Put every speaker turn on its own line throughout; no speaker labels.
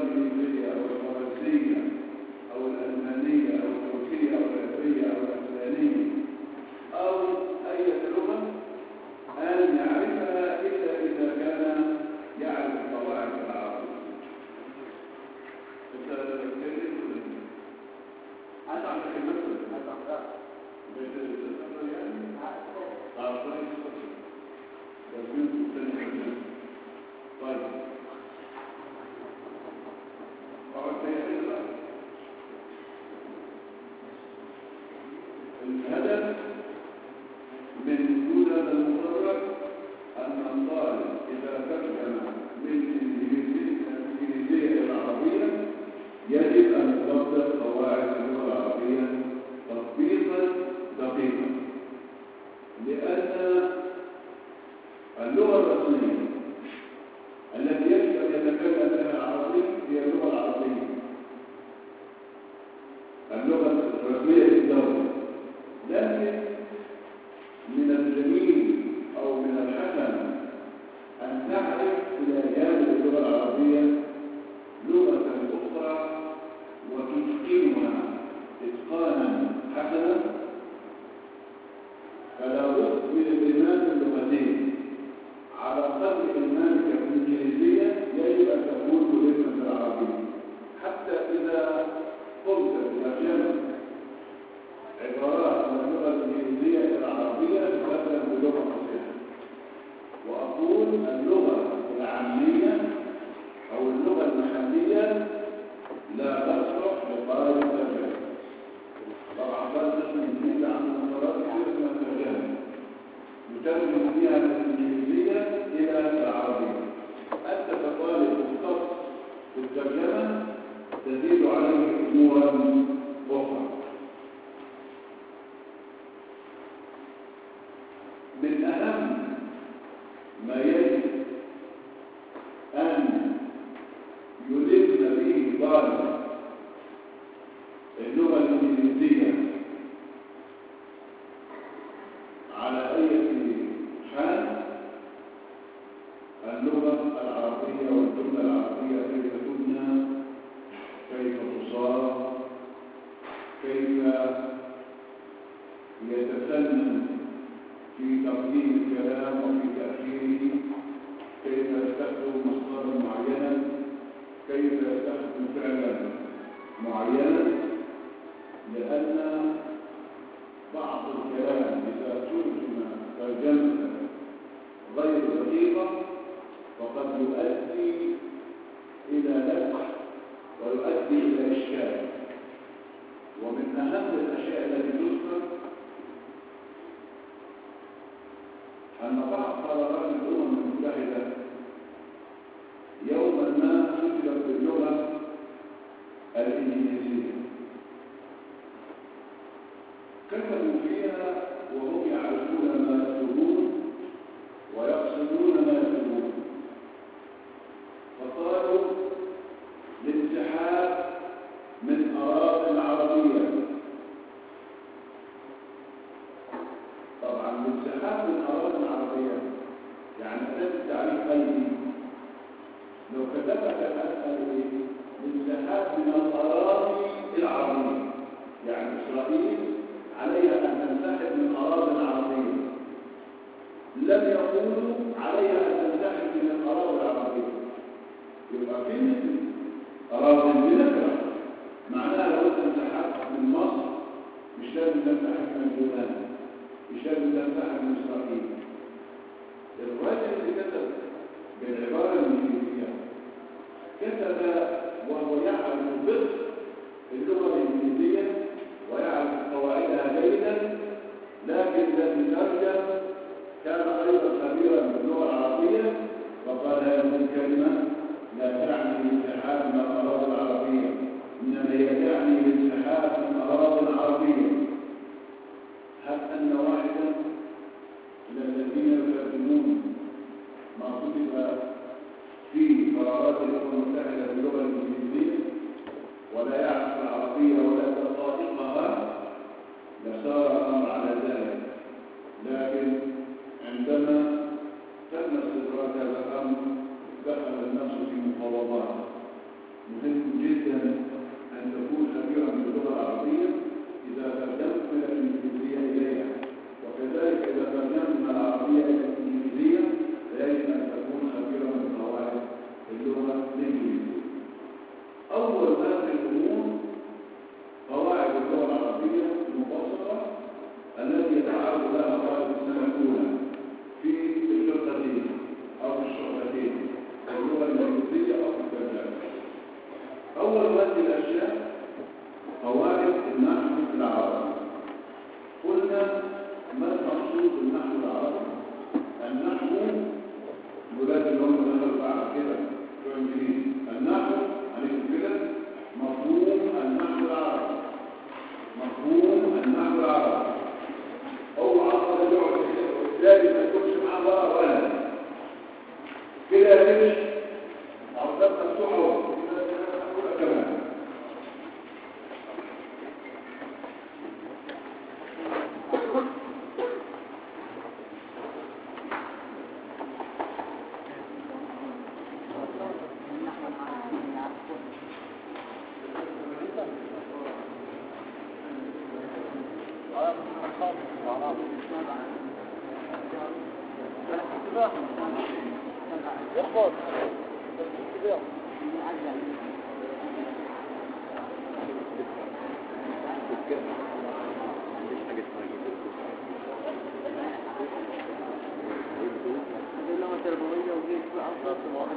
الإنجليزية أو الفرنسية أو الألمانية أو التركية أو العبرية أو الأسبانية أو أي لغة أن يعرفها إلا إذا كان يعرف قواعد العربية. أنت تتكلم ولا لا؟
أنا عم بكلمك أنا عم
بتتكلم يعني؟ آه، كويس. بس أنتوا بتتكلموا. طيب. اقعد زي كده بقى. الهدف من وجود هذا المدرج أن الطالب إذا ترجم من الإنجليزية الإنجليزية إلى العربية يجب أن يطبق قواعد اللغة العربية تطبيقا دقيقا لأن اللغة الرسمية التي يجب أن يتكلم بها العربي هي اللغة العربية اللغة الرسمية للدولة لكن من الجميل أو من الحسن أن تعرف إلى جانب اللغة العربية لغة أخرى وتتقنها إتقانا حسنا فلا بد من الإيمان باللغتين على قدر إيمانك بالإنجليزية يجب أن تكون ملما بالعربية حتى إذا قمت بترجمة عبارات من اللغة الإنجليزية إلى العربية تقدم بلغة فصيحة وأقول اللغة العامية أو اللغة المحلية لا تصلح لطالب الترجمة طبعا طالب الإنجليزية عنده مهارات كثيرة من الترجمة يترجم فيها من الإنجليزية إلى العربية أنت كطالب مختص في الترجمة تزيد عليه أمورا أخرى من أهم ما يجب أن يلم به طالب اللغة الإنجليزية على أي حال اللغة العربية والجملة العربية كيف تبنى كيف تصاب كيف يتسنن في تقديم الكلام وفي تأخيره كيف يستخدم مصدرا معينا كيف يستخدم فعلا معينا لأن بعض الكلام إذا ترجم ترجمة غير دقيقة فقد يؤدي إلى لبس ويؤدي إلى إشكال ومن أهم الأشياء التي تذكر أن بعض قرارات الأمم المتحدة يوما ما كتبت باللغة الإنجليزية كتبوا فيها وهم يعرفون ما يكتبون ويقصدون ما يكتبون فقالوا الانسحاب من أراضي العربية طبعا الانسحاب من أراضي العربية يعني أداة التعريف قلبي لو كتبت الأسئلة إيه؟ الانسحاب من الأراضي العربية يعني إسرائيل عليها أن تنسحب من أراضي العربية لم يقولوا عليها أن تنسحب من الأراضي العربية يبقى كلمة أراضي بنكرة معناها لو أنت انسحبت من مصر مش لازم تنسحب من اليونان مش لازم تنسحب من إسرائيل الراجل اللي كتب بالعبارة الإنجليزية كتب وهو يعرف بدء اللغة الإنجليزية ويعرف قواعدها جيدا لكن الذي ترجم كان أيضا خبيرا باللغة العربية وقال هذه الكلمة لا تعني الانسحاب من الأراضي العربية إنما هي تعني الانسحاب من الأراضي العربية هل أن واحدا من الذين يترجمون ما كتب في قرارات الأمم المتحدة باللغة الإنجليزية ولا يعرف العربية ولا دقائقها لصار الأمر على ذلك لكن عندما تم استدراك هذا الأمر دخل النفس في مفاوضات
يخبط اللغة التربوية وجيت بقى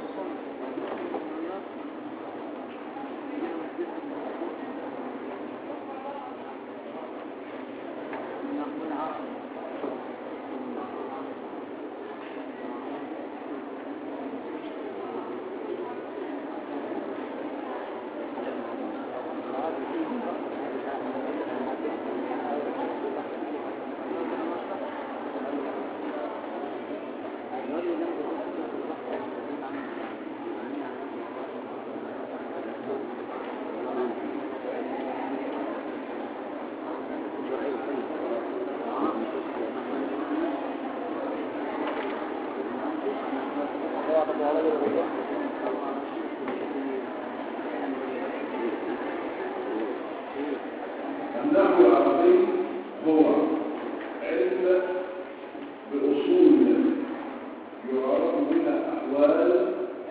النحو العربي هو علم بأصول يعرف بها أحوال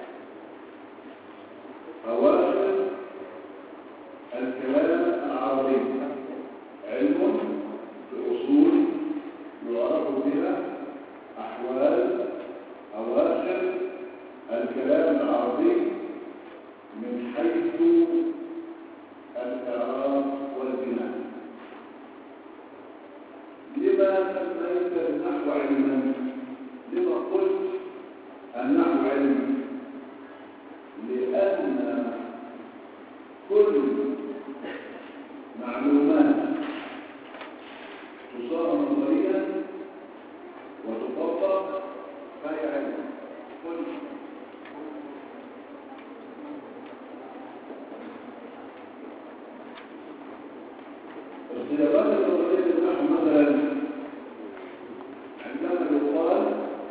أواخر الكلام العربي علم بأصول يعرف بها أحوال أواخر الكلام العربي من حيث الإعراب والبناء لما سميت النحو علما لما قلت النحو علم لأن كل معلومات تصاب نظريا وتطبق فهي علم كل اختلافات النظرية النحو مثلا عندما يقال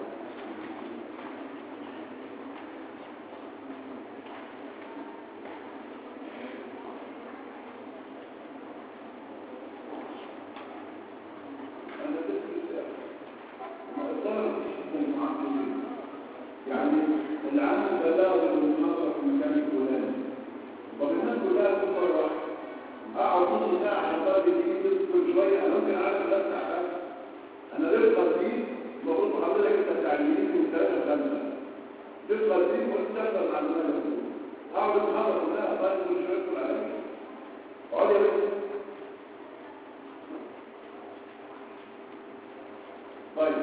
أنا بدرس ما أقدر جدا معقولين يعني العام بلاغ المحاضرة في المكان الفلاني وبالناس كلها كل مرة اقعد نص ساعه عشان بقى تجيب كل شويه انا ممكن عارف افتح حاجه انا رفقه دي المفروض حضرتك انت تعليمين من ثلاثه لخمسه رفقه دي قلت تحصل مع المال اقعد المحاضره كلها بقى كل شويه ادخل عليك اقعد يا بنت طيب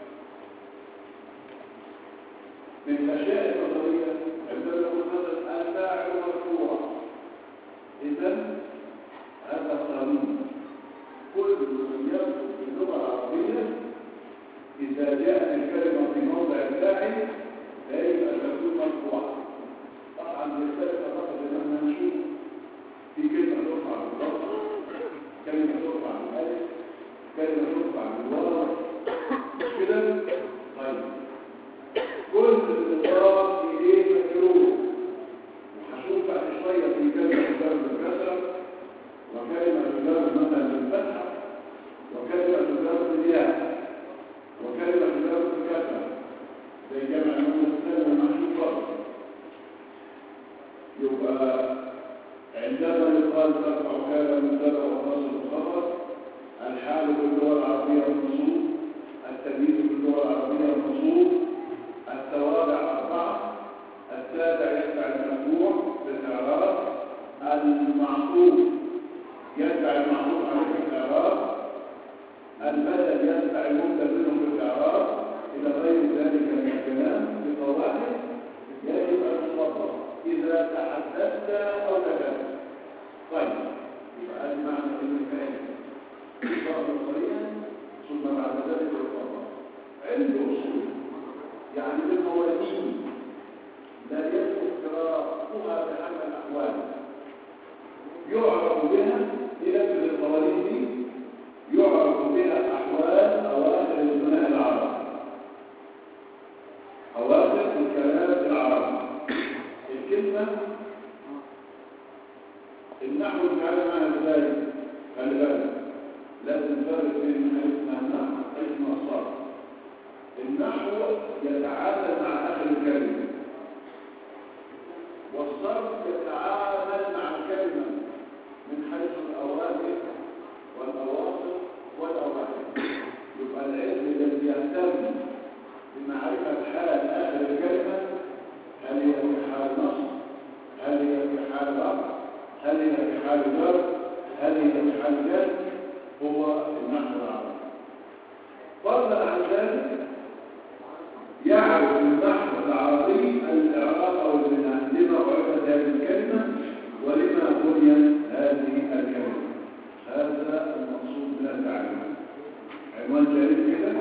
من الاشياء النظريه عندما نقول مثلا الفاعل مرفوع اذا هذا القانون كل من يكتب في اللغة العربية إذا جاءت الكلمة في موضع الفاعل فيجب أن تكون مرفوعة طبعا بيختلف فقط لما نشوف في كلمة ترفع بالضبط كلمة ترفع بالألف كلمة ترفع بالواو مش كده؟ طيب كل المضاف إليه مجرور وهشوف بعد شوية في كلمة تجرب بالكسرة وكلمة تجرب مثلا بالفتحة وكلمة تجرب بالياء وكلمة تجرب بالكسرة زي جمع المؤنث السالم والمحشوف برضه يبقى عندما يقال ترفع كان مبتدا وفاصل وخبر الحال باللغة العربية المنصوب التمييز باللغة العربية المنصوب التوابع أربعة التابع يتبع المتبوع بالإعراب المعطوف يتبع المعطوف عليه بالإعراب البدل يتبع المبدل منه بالإعراب إلى غير ذلك من الكلام بقواعد يجب أن تطبق إذا تحدثت أو تكلمت طيب يبقى هذا معنى كلمة كلام يقرأ نظريا ثم بعد ذلك يطبق علم أصول يعني بالموازين لا يجب اختراقها بحمل الأحوال يعرف بها إلى القوانين دي يعرف بها أحوال أواخر البناء العربي أواخر الكلام العربي الكلمة النحو بيتعامل معها ازاي؟ خلي بالك لازم نفرق بين حاجه اسمها النحو وحاجه اسمها الصرف النحو يتعامل مع اخر الكلمه والصرف يتعامل مع الكلمه من حيث الاوامر والاواصر والاواخر يبقى العلم الذي يهتم بمعرفه حال اخر الكلمه هل هي في حال نصب هل هي في حال رفع هل هي في حال جر هل هي في حال جر هو النحو العربي فضلا عن ذلك يعرف النحو العربي الاعراب او البناء لما عرفت هذه الكلمه ولما بنيت هذه الكلمه هذا المقصود من التعليم عنوان جديد كده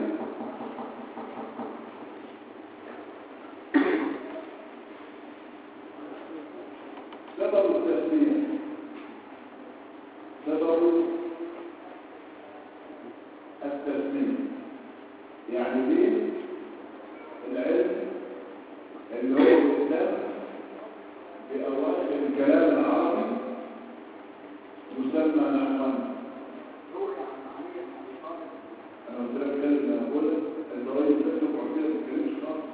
سبب التسميه سبب التسميه يعني ليه العلم اللي هو الإسلام بأواخر الكلام العربي يسمى نحوا أنا قلت لك كلمة أقول الضرائب تكتب عقيدة ما تتكلمش خالص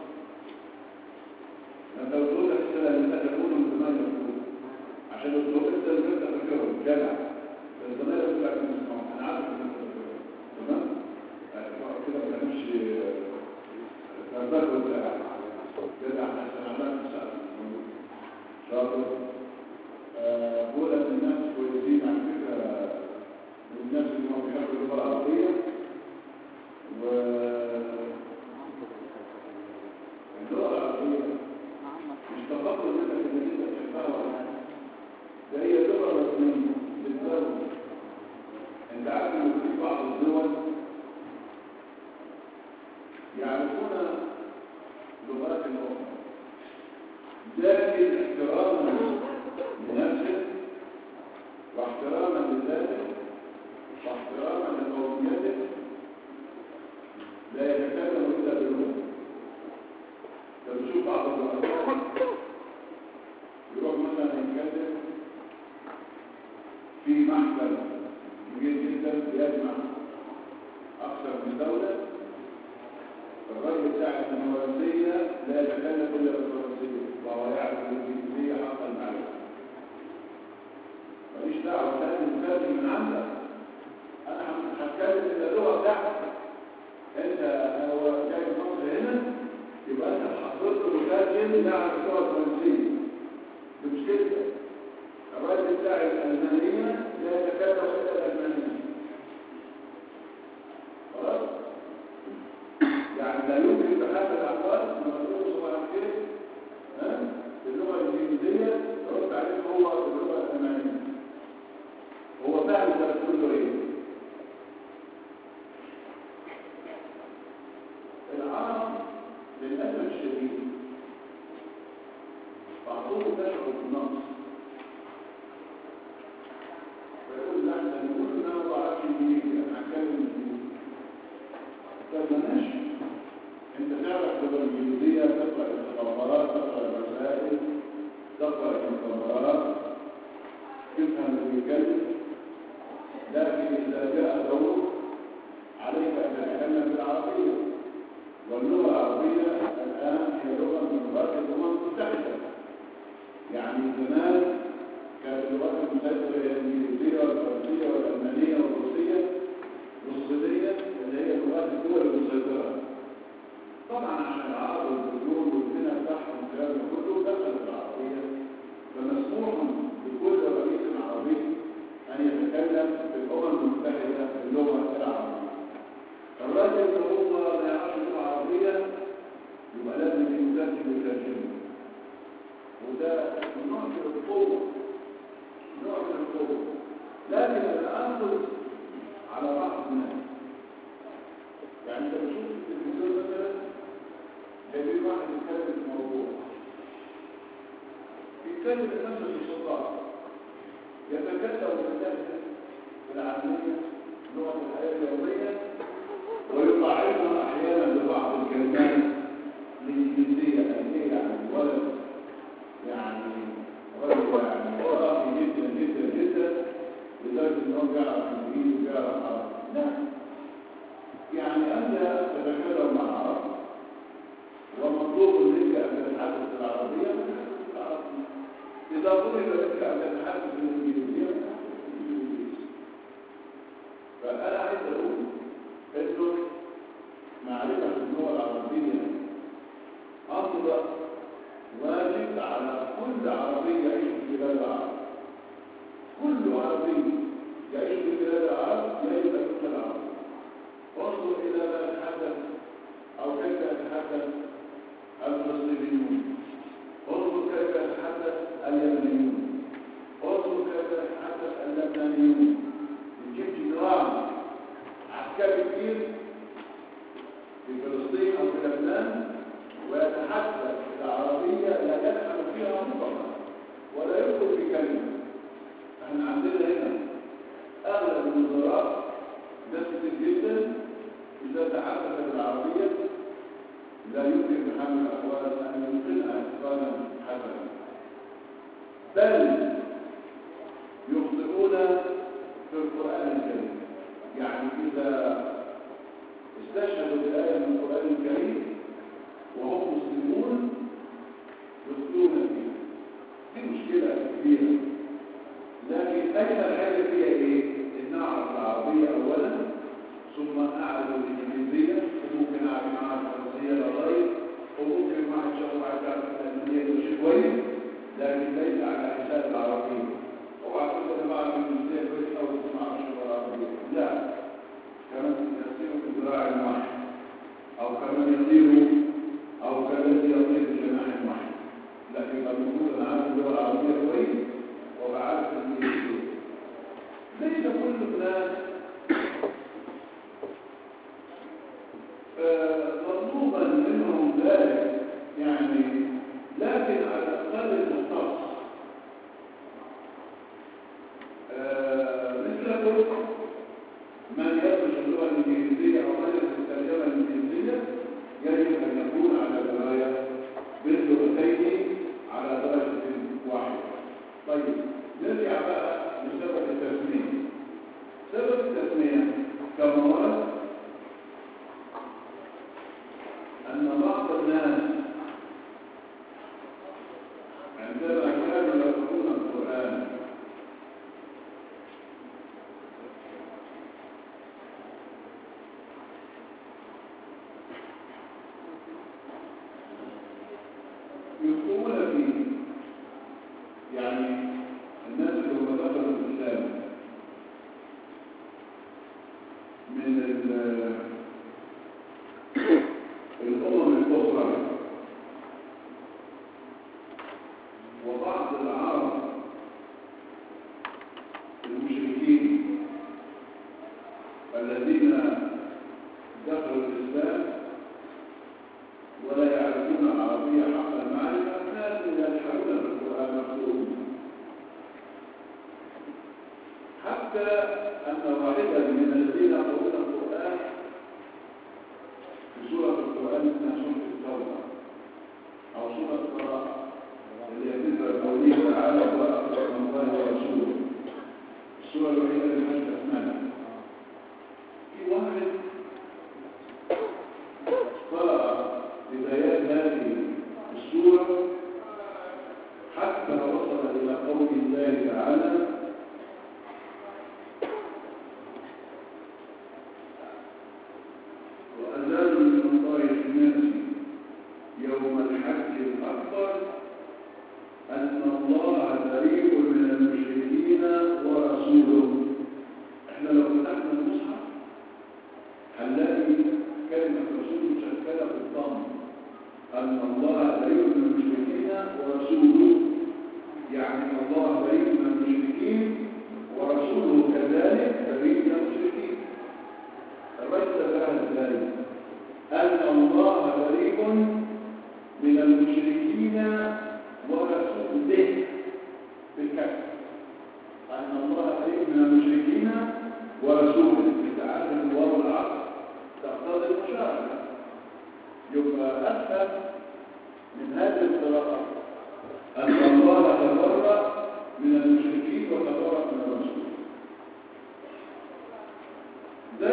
أنت بتقول لك السنة اللي أنت تقول من زمان يقول عشان الضرائب أنت اللي أنت فاكرهم جدع الزمان يقول لك أنا عارف إن أنت فاكرهم تمام؟ كده ما كانش فالباب ولا جدع احسن عمال مساعد شاطر بقول ان الناس كويسين على فكره من الناس اللي هم بيحبوا اللغه العربيه و اللغه العربيه مش تفضل ان انت تجد تحبها ولا حاجه ده هي لغه رسميه للدوله انت عارف ان في بعض الدول يعرفون لغات الأخرى لكن احتراما لنفسه واحتراما لذاته واحتراما لقوميته لا يتكلم إلا باللغة فبشوف بعض الرؤساء يروح مثلا يتكلم في محفل كبير جدا بيجمع أكثر من دولة الراجل بتاع الفرنسية لا يتكلم إلا بالفرنسية وهو يعرف الإنجليزية حق المعرفة ماليش دعوة لازم تترجم من عندك أنا مش هتكلم إلا اللغة بتاعتك أنت هو جاي مصر هنا يبقى أنت حضرت له مترجم يعرف اللغة الفرنسية دي مشكلتك الراجل بتاع الألمانية لا يتكلم إلا الألمانية خلاص يعني لا يمكن بحال الأحوال لما تقول صباح الخير ها باللغة الإنجليزية ترد عليه هو باللغة الألمانية هو فاهم انت بتقول له ايه العرب للأسف الشديد بعضهم تشعر بالنقص فيقول لا احنا نقول ان انا ما بعرفش انجليزي انا هتكلم انجليزي طب ماشي انت تعرف اللغه الانجليزيه تقرا المخابرات تقرا الرسائل تقرا المخابرات تفهم اللي بيتكلم لكن اذا جاء دور عليك ان تتكلم بالعربيه واللغه العربيه الان هي لغه من لغات الامم المتحده يعني زمان كانت اللغات المسيطره هي الانجليزيه والفرنسيه والالمانيه والروسيه والصينيه اللي هي لغات الدول المسيطره طبعا عشان العرب والبذور والبنى بتاعهم والكلام ده كله دخلت العربيه فمسموح لكل رئيس عربي ان يتكلم في الامم المتحده باللغه العربيه الراجل اللي هو ما يعرفش اللغه العربيه يبقى لازم يترجم يترجمه وده نوع من القوه نوع من القوه لكن التاخذ على بعض الناس يعني انت بتشوف في التلفزيون مثلا جايبين واحد يتكلم في موضوع يتكلم بنفس الصداع يتكلم باللهجه العاميه لغه الحياه اليوميه ويضاعفها احيانا ببعض الكلمات الانجليزيه ايه يعني ولد يعني رجل يعني راقي جدا جدا جدا لدرجه ان هو بيعرف انجليزي وبيعرف عربي لا يعني أنت تتكلم مع عرب ومطلوب منك أن تتحدث بالعربية فتتحدث بالعربية إذا طلب منك أن تتحدث بالإنجليزية فتتحدث بالإنجليزية فأنا عايز أقول إنه معرفة اللغة العربية أمر واجب على كل عربي يعيش في بلاد العرب كل عربي يعيش في بلاد العرب يجب أن يكون عربي انظر إلى ما يتحدث أو كيف يتحدث الفلسطينيون انظر كيف يتحدث اليمنيون انظر كيف يتحدث اللبنانيون يجيب جدران عسكري كبير في فلسطين أو في لبنان ويتحدث العربية لا يفهم فيها مطلقا ولا يدخل في كلمة احنا عندنا هنا أغلب الوزراء ناس كتير جدا إذا تحدث بالعربية لا يمكن محمد أقوال أن يمكنها إتقانا حسنا بل يخطئون في القرآن الكريم يعني إذا استشهدوا بآية من القرآن الكريم وهم مسلمون يخطئون فيها دي مشكلة كبيرة لكن أين الحاجة فيها إيه؟ إن أعرف العربية أولا ثم أعرف الإنجليزية وممكن أعرف معها الفرنسية لغاية وممكن معها إن شاء الله أعرف الألمانية ده شيء كويس لكن ليس على حساب العربية اوعى تقول أنا بعرف الإنجليزية كويس أو ما أعرفش العربية لا كمان يصيروا في ذراع واحد أو كمان يصيروا أو كالذي يطير بجناح واحد لكن يبقى المفروض أنا عارف اللغة العربية كويس وبعرف الإنجليزية ليس كل الناس مطلوبا منهم ذلك يعني لكن على الاقل المختص مثلكم من يدرس اللغه الانجليزيه او من يدرس الترجمه الانجليزيه يجب ان يكون على درايه باللغتين على درجه واحده طيب نرجع بقى لسبب التسميه سبب التسميه كمواد أن بعض الناس عندما كانوا يقرؤون القرآن يقومون فيه يعني الناس اللي هم دخلوا الإسلام من الأمم الأخرى وبعض العرب المشركين الذين دخلوا الإسلام ولا يعرفون العربية حق المعرفة كانوا يجحدون بالقرآن مكتوب حتى أن واحدا من الذين يقرؤون القرآن في سورة القرآن اسمها سورة التوبة أو سورة القراءة اللي يذكر قوله تعالى وأكبر من الله ورسوله السورة الوحيدة اللي مش اسمها في واحد قرأ بدايات هذه السورة حتى وصل إلى قول الله تعالى وأذان من الله الناس يوم الحج الأكبر أن الله بريء من المشركين ورسوله احنا لو فتحنا المصحف هنلاقي كلمة رسول مشكلة بالضم أن الله بريء من المشركين ورسوله يعني الله بريء من المشركين ورسوله كذلك بريء من المشركين الرجل فهم ذلك أن الله بريء من المشركين ورسوله بالكسر أن الله بريء من المشركين ورسوله تعالى الواو العصر تقتضي المشاركة يبقى أسهل من هذه القراءة أن الله تبرأ من المشركين وتبرأ من الرسول ده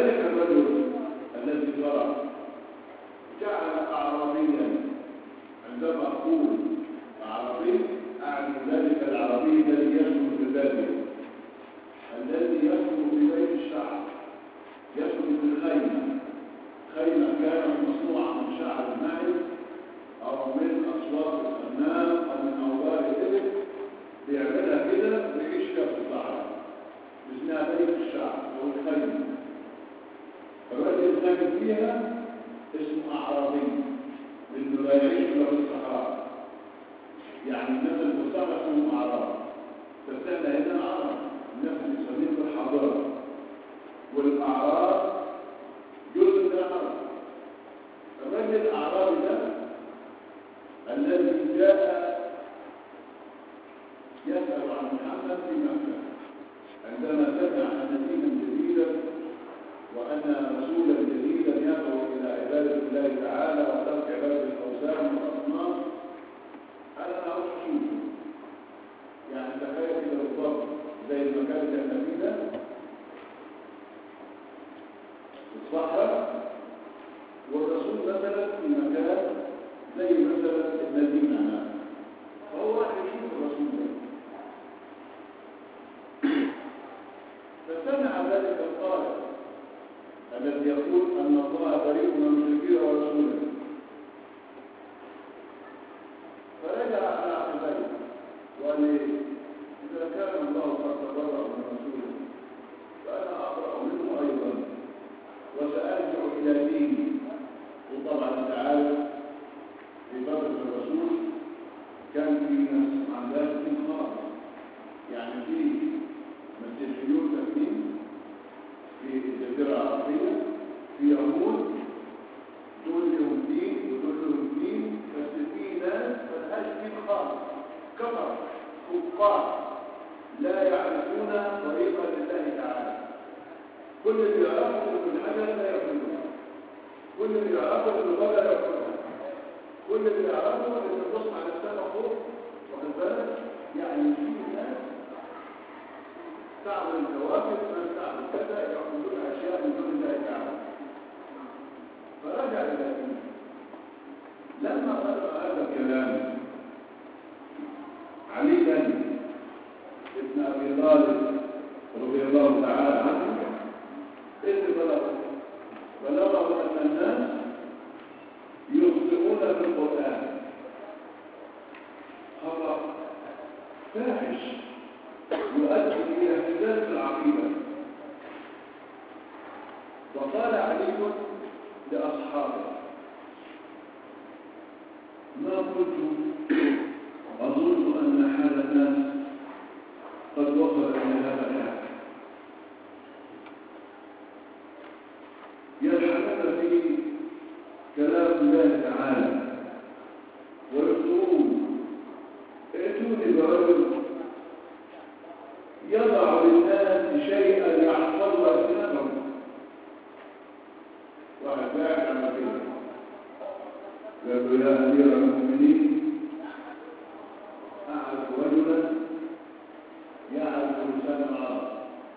ساكن فيها اسمه أعرابي لأنه لا يعيش إلا في الصحراء يعني الناس المستعمر اسمهم أعراب فاستنى هنا عرب الناس اللي يسميهم بالحضارة والأعراب جزء من العرب الرجل الأعرابي ده الذي جاء يسأل عن محمد في مكة عندما سمع أن دينا جديدا وأن رسولا جديدا يدعو إلى عبادة الله تعالى وترك عبادة الأوثان والأصنام قال أنا عاوز أشوفه يعني تخيل كده بالضبط زي المكان اللي احنا فيه ده الصحراء والرسول مثلا في مكان زي مثلا المدينة هناك فهو راح يشوف الرسول ده فسمع ذلك القائل الذي يقول أن الله بريء من المشركين ورسوله فرجع على عقبيه وقال لي إذا كان الله قد تبرأ من رسوله فأنا أقرأ منه أيضا وسأرجع إلى ديني وطبعا تعالى في فترة الرسول كان في ناس ما عندهاش دين خالص يعني في مسيحيون تكوين في الجزيرة العربية في يهود دول لهم دين ودول لهم دين بس في ناس ملهاش دين خالص كفر كفار لا يعرفون طريقة الله تعالى كل اللي يعرفه من الحجر لا يأكلها كل اللي يعرفه من الغدا لا يأكلها كل اللي يعرفه ان تبص على السماء فوق واخد بالك يعني في ناس تعمل الكواكب ناس تعمل كذا يعملون اشياء من دون الله تعالى فرجع الى دينه لما قرأ هذا الكلام علي ابن ابي طالب رضي الله تعالى عنه إذ بلغه بلغه ان الناس يخطئون في القران خطا فاحش يؤدي الى اهتزاز العقيده وقال علي لاصحابه ما كنت أظن أن حال الناس قد وصل إلى هذا الحال يلحقون في كلام الله تعالى ويخطئون ائتوني برجل يضع للناس شيئا يحفظ ألسنتهم واحد قاعد على كده قال له يا أمير المؤمنين أعرف رجلا يعرف لسان العرب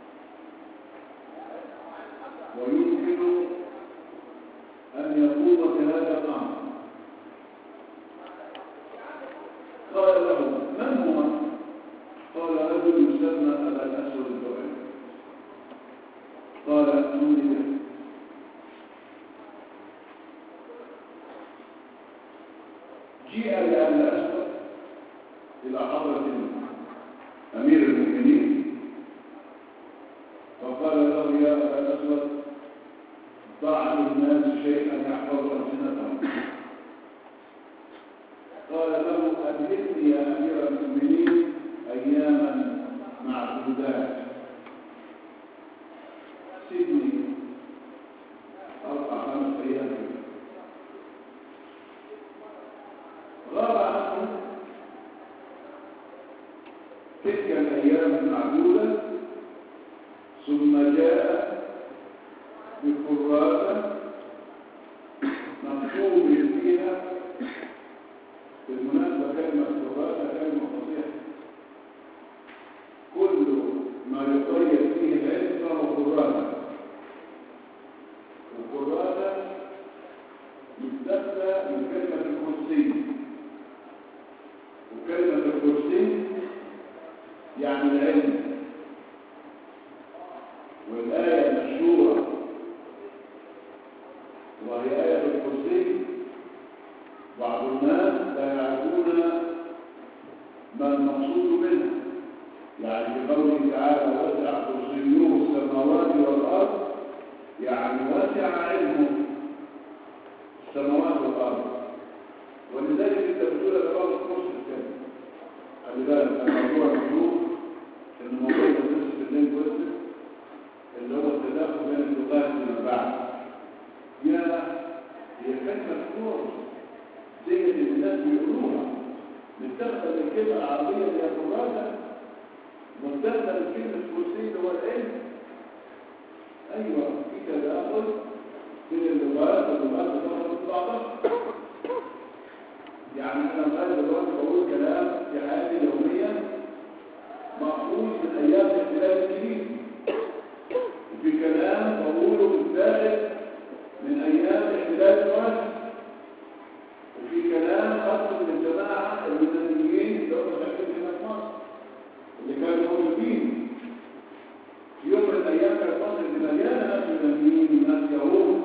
ويمكن أن يقوم بهذا الأمر قال له من هو؟ قال رجل يسمى أبا الأسود الدعي قال ائتوني به جيء بأبي الأسود إلى حضرة أمير المؤمنين فقال له يا أبا الأسود ضع للناس شيئا يحفظ ألسنتهم قال له أدركني يا أمير المؤمنين أياما معدودات سيدني أربع خمس أيام غاب عنه تلك الأيام المعدودة ثم جاء بكراسة مكتوب فيها بالمناسبة كلمة كراسة كلمة فصيحة كل ما يقيد فيه العلم فهو كراسة وكراسة مستثنى من كلمة الكرسي وكلمة الكرسي يعني العلم والآية المشهورة وهي آية الكرسي بعض الناس لا يعرفون ما المقصود منها يعني بقوله تعالى وسع كرسيه السماوات والأرض يعني وسع علمه السماوات والارض ولذلك انت بتقول يا جماعه الكورس الثاني خلي بالك الموضوع مشهور ان موضوع تدريس في الليل والسر اللي هو التداخل بين اللغات فيما بعد يا هي كلمه كورس ديت اللي الناس بيقولوها متدخل الكلمه العربيه اللي هي كراسه متدخل الكلمه الكرسي اللي هو العلم ايوه في تداخل بين اللغات واللغات بتدخل في بعضها يعني انا لغايه دلوقتي بقول كلام في حياتي اليوميه مأخوذ من ايام الاحتلال الانجليزي وفي كلام بقوله متاخد من ايام الاحتلال الفرنسي وفي كلام خاص من الجماعه المدنيين اللي هم ساكنين هنا في مصر اللي كانوا موجودين في يوم من الايام كانت مصر دي مليانه ناس يونانيين وناس يهود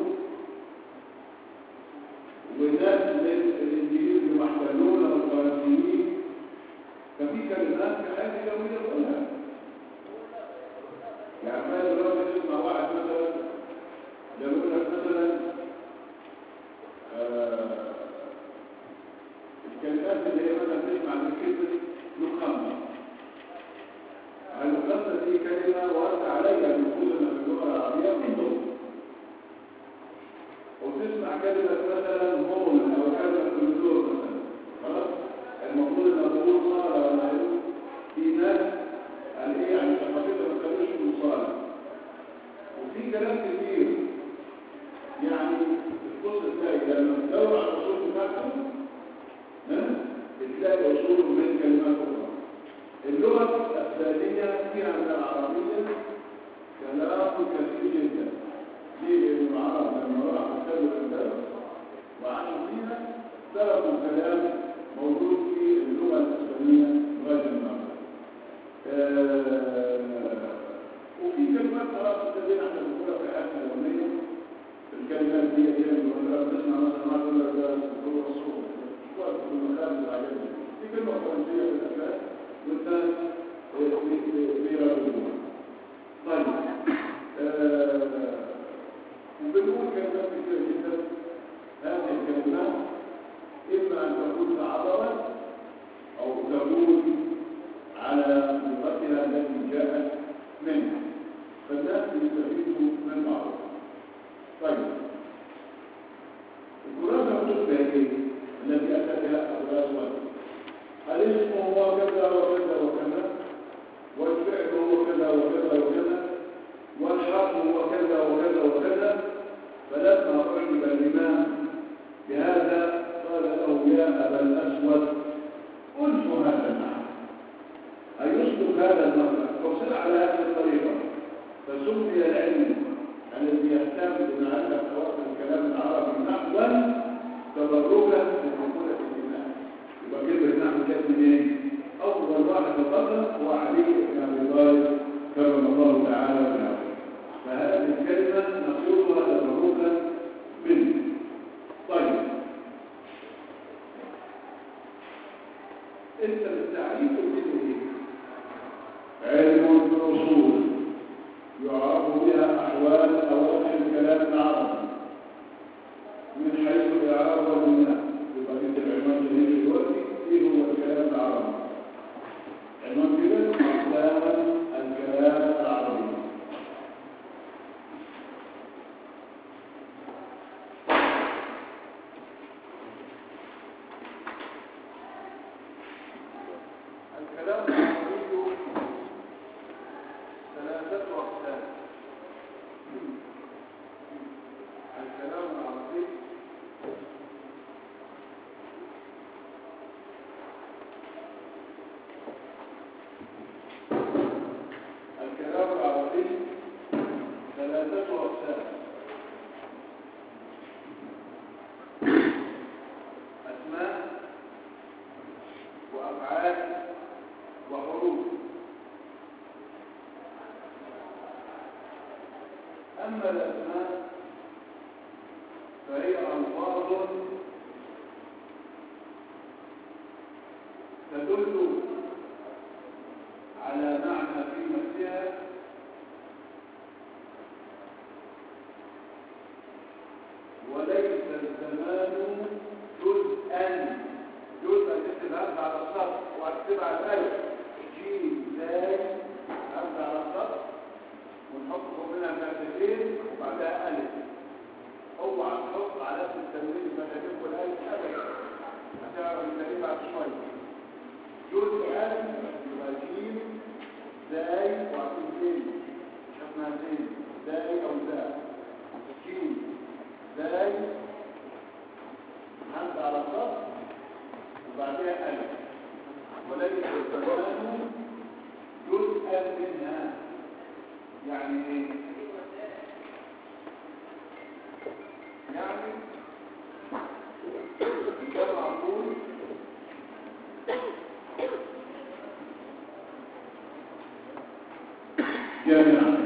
وناس من الانجليز اللي محتلونا والفرنسيين ففي كلمات في حياتي اليوميه بقولها يعني ما دلوقتي تسمع واحد مثلا يقول لك مثلا آه الكلمات اللي هي مثلا تسمع من كلمه لقمه اللقمه دي كلمه ورد عليها المفروض انها في اللغه العربيه منذ وتسمع كلمة مثلا مول أو كلمة كنتور مثلا خلاص المفروض إن أقول صالة ولا يقول في ناس يعني إيه يعني ثقافتها ما كانوش من صالة وفي كلام كتير يعني تبص تلاقي لما تدور على الأصول بتاعتهم بتلاقي أصول من كلمات أخرى اللغة الثانية فيها من العربية كلام كثير جدا ليه لأن العرب لما راحوا كانوا الأندلس وعاشوا فيها تركوا كلام موجود في اللغة الإسلامية لغاية النهارده. وفي كلمات خلاص ابتدينا احنا بنقولها في حياتنا اليومية الكلمات دي دي بنقولها بنسمع مثلا ما تقول لك ده هو الصوت مش وقت في المخارج والحاجات دي في كلمة فرنسية في الأفلام والناس بيردوها طيب وبنقول كلمات كثيرة جدا هذه الكلمات إما أن تكون تعرضت أو تكون على لغتها التي جاءت منها فالناس يستفيدوا من بعض طيب القرآن مكتوب بها ايه؟ التي أتى بها أبو الأسود الاسم هو كذا وكذا وكذا والفعل هو كذا وكذا وكذا والحرف هو كذا وكذا وكذا فلما أعجب الإمام بهذا قال له يا أبا الأسود ألف هذا المعنى أيسلك هذا المعنى وصل على هذه الطريقة فسمي العلم الذي يهتم بمعرفة خواص الكلام العربي نحوا تبركا بمقولة الإمام يبقى كلمة نحو كانت من إيه؟ أفضل واحد تقدم هو علي بن أبي طالب كرم الله تعالى وجهه فهذه الكلمة نقولها تبركا منه طيب انت بالتعريف الدين ايه علم بالاصول يعرف بها احوال اواخر الكلام العربي من حيث الاعراب والبناء يبقى انت العنوان اللي دلوقتي ايه هو الكلام العربي عنوان كده اقسام الكلام العربي الكلام العربي ثلاثة أقسام الكلام العربي الكلام العربي ثلاثة أقسام أسماء وأفعال وحروف أما الأسماء فهي ألفاظ تدل على معنى في نفسها وليس الزمان جزءا جزءا تكتب همزة على السطر وهتكتب على الألف جيم زاي همزة على السطر ونحط فوق منها مادتين وبعدها ألف اوعى تحط على نفس التنوين المادتين والألف أبدا هتعرف الكلمة بعد شوية جزءا يبقى جيم زاي وهتكون زين شفنا زين زاي أو زاي جيم زاي همزة على السطر وبعدها ألف وليس الزمان جزءا منها يعني ايه يعني كما اقول جامعة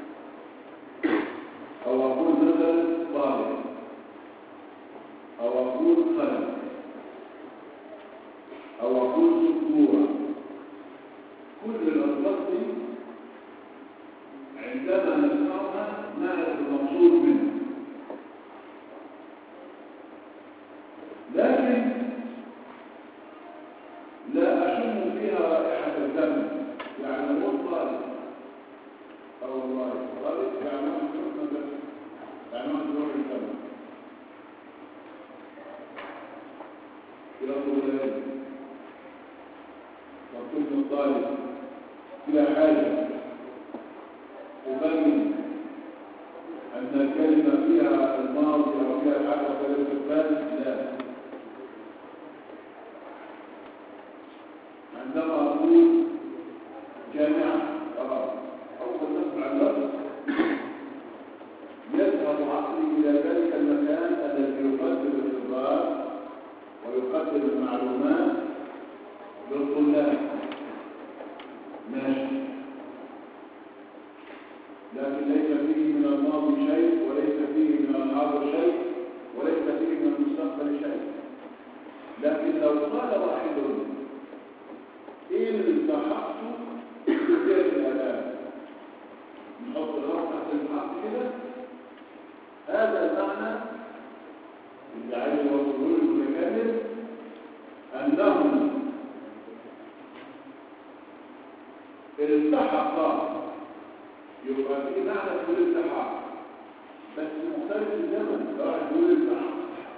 او اقول مثلا طالب او اقول قلم او اقول سكورة كل الالفاظ دي عندما نسمعها نعرف المقصود منها لكن لا أشم فيها رائحة الدم يعني مو طالب أو الله طالب يعني ما شفنا دم يعني ما تروح الدم إلى طلاب وكل طالب إلى حاجة أبين أن الكلمة فيها الماضي أو فيها الحاجة ولا الثبات لا عندما أقول جامعة آه. أول ما أسمع اللفظ يذهب عقلي إلى ذلك المكان الذي يقدم الخبرات ويقدم المعلومات للطلاب ماشي لكن ليس فيه من الماضي شيء وليس فيه من الحاضر شيء وليس فيه من المستقبل شيء لكن لو قال واحد إن التحقت بكتاب الألام نحط الرقم تحت الحق كده هذا المعنى اللي عايز يوصله له المتكلم أنه التحق يبقى في معنى تقول التحق بس مختلف الزمن لو واحد يقول التحق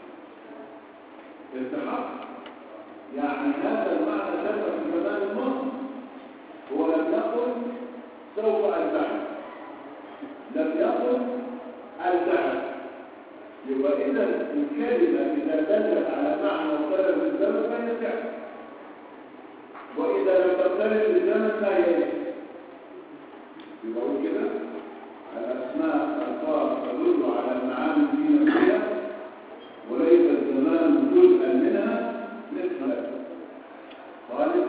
التحق يعني هذا المعنى ثبت في زمان الماضي هو لم يقل سوف التحق لم يقل التحق يبقى اذا الكلمه اذا دلت على معنى مختلف الزمن فهي فعل واذا لم تختلف الزمن فهي ايه يقول كده الأسماء الألفاظ تدل على المعاني في نفسها وليس الزمان جزءا منها مثل طالب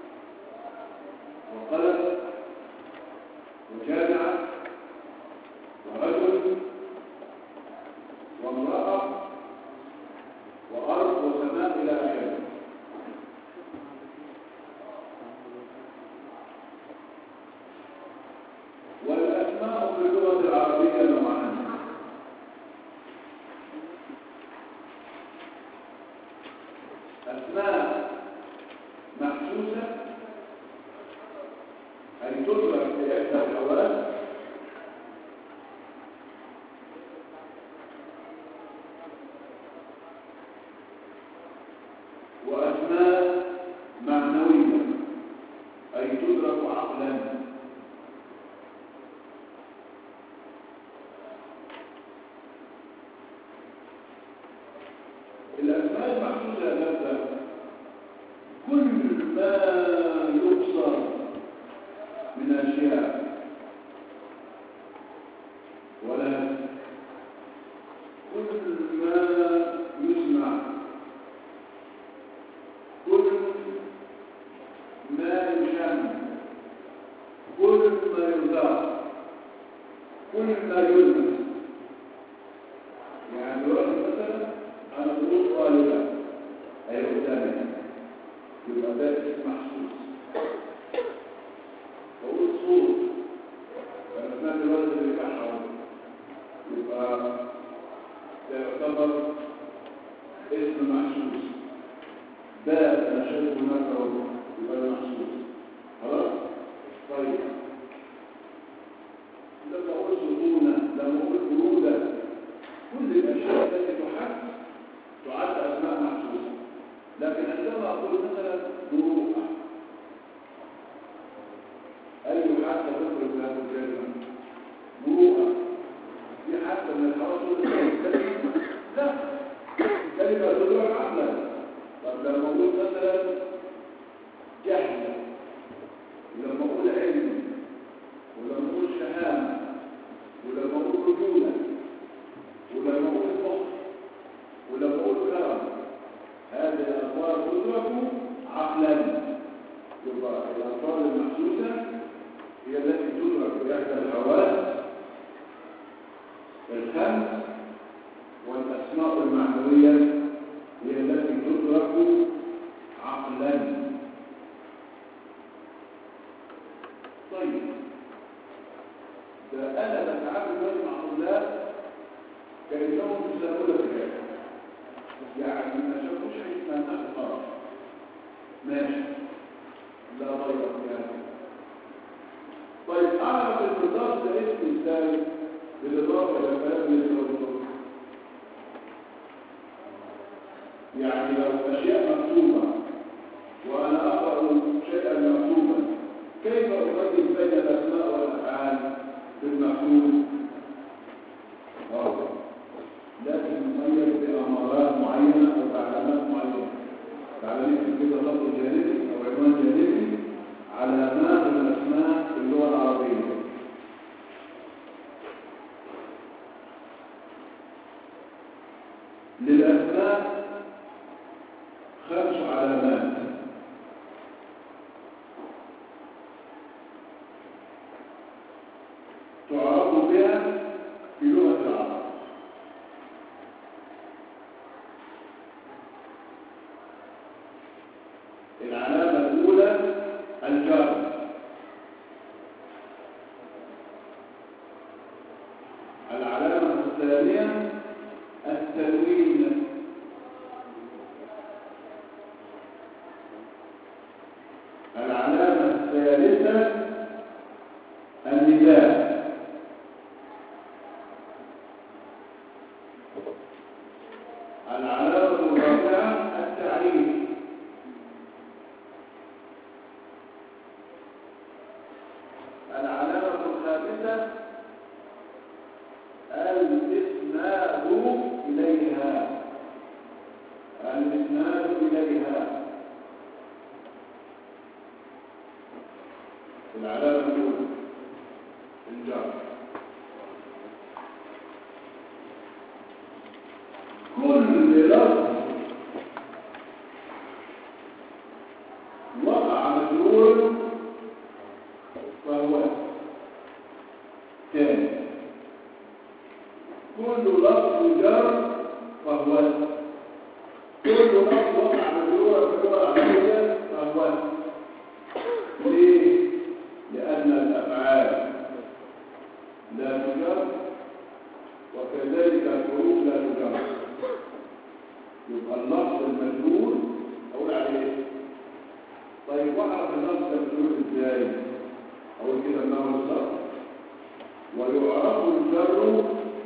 وقلم وجامعة ورجل وامرأة وأرض وسماء إلى آخره والأسماء في اللغة العربية نوعان أسماء محسوسة أي تدرك بإحدى الحواس وأسماء معنوية أي تدرك عقلا الأسماء المحسوسة نفسها كل ما يبصر من أشياء ولا كل ما يسمع كل ما يشم كل ما يذاق كل ما يلمس يعني واحد مثلا أنا أقول طالبة أي قدامي يبقى ده اسم محسوس بقول صوت أنا سمعت الولد اللي كحر يبقى ده خبر اسم محسوس باب انا شايف هناك اهو يبقى ده محسوس خلاص طيب لما اقول سكونه لما اقول بروده كل الاشياء التي تحد تعد اسماء محسوسه لكن عندما اقول مثلا مروءه اي حتى تخرج من هذه الكلمه مروءه في حتى من الحواس كلمه لا كلمه تدور عقلا طب لما اقول مثلا جهل ولما اقول علم ولما اقول شهامه ولما اقول رجوله ولما اقول فخر ولما اقول كرم هذه الألفاظ تدرك عقلا يبقى الألفاظ المحسوسة هي التي تدرك بإحدى الحواس الخمس والأسماء المعنوية هي التي تدرك عقلا طيب ده أنا بتعامل مع طلاب كأنهم يسألون في يعني ما شافوش حاجه اسمها نحو طرف ماشي لا غير في هذا طيب اعرف المضاف ده اسم ازاي بالاضافه الى كلام اللي قلته يعني لو اشياء مكتوبه وانا اقرا شيئا مكتوبا كيف اميز بين الاسماء والافعال بالمكتوب اه لكن نميز بأمارات معينة أو تعليمات معينة تعليمات كده خط جانبي أو عنوان جانبي علامات الأسماء في اللغة العربية للأسماء خمس علامات تعرف بها في لغة العرب العلامة الأولى الجر العلامة الثانية التنوين العلامة الثالثة النداء العلامة الرابعة التعريف العلامة الخامسة الإسناد إليها الإسناد إليها العلامة الأولى الجر كل لفظ وقع مجرور فهو كان كل لفظ جر فهو كل لفظ وقع مجرورا في اللغه العربيه فهو ليه لان الافعال لا تجر وكذلك الحروف لا تجر يبقى اللفظ المجرور اقول عليه ايه طيب واعرف اللفظ المجرور ازاي اقول كده ما هو الظرف ويعرف الجر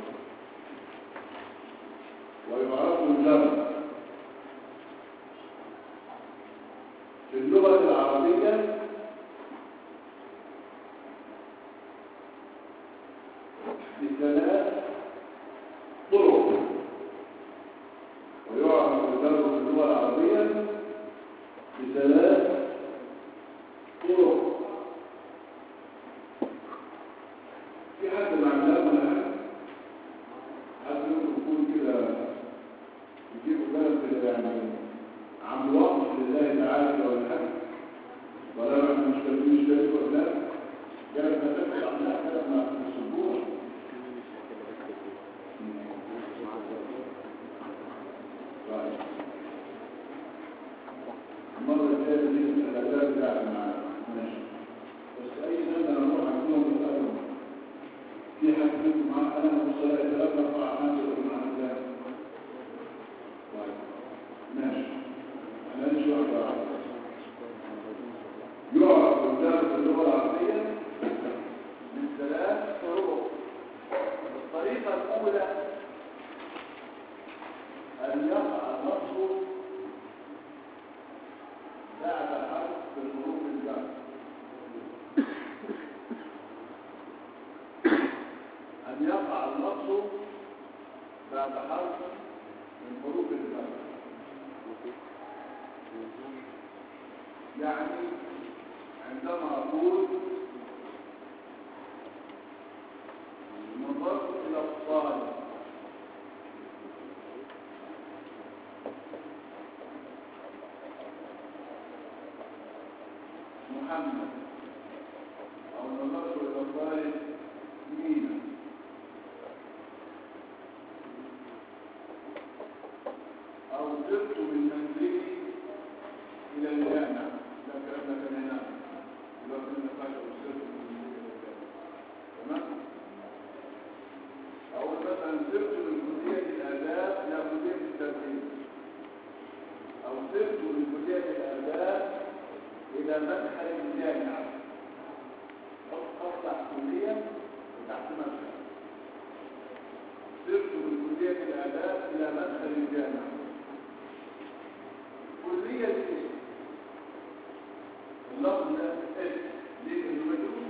ويعرف الجر في اللغة العربية بثلاث طرق ويعرف الجر في اللغة العربية بثلاث طرق في حد معلم ولا حاجة؟ حد ممكن يكون كده يجيبوا بالك كده يعني عم وقف لله تعالى كده ولا حاجة ولا ما مش مش مش ولا لا جالك تفكر عنها كده ما تسبوش طيب المرة الجاية دي الأداء بتاعك معانا ماشي بس أي سنة نروح عندهم نسألهم في اللفظ بعد حرف من حروف الجر يعني عندما أقول نظرت إلى الطالب محمد أو نظرت إلى الطالب مينا أو سرت من منزلي إلى الجامع ده الكلام ده كان هنا يبقى في النقاش أو سرت من منزلي إلى الجامع تمام أو مثلا سرت من كلية الآداب إلى كلية التربية أو سرت من كلية الآداب إلى مدخل الجامعة أطلع كلية وتحت مدخل سرت من كلية الآداب إلى مدخل الجامعة كلية الاسم اللفظ ده اسم ليه انه مجرور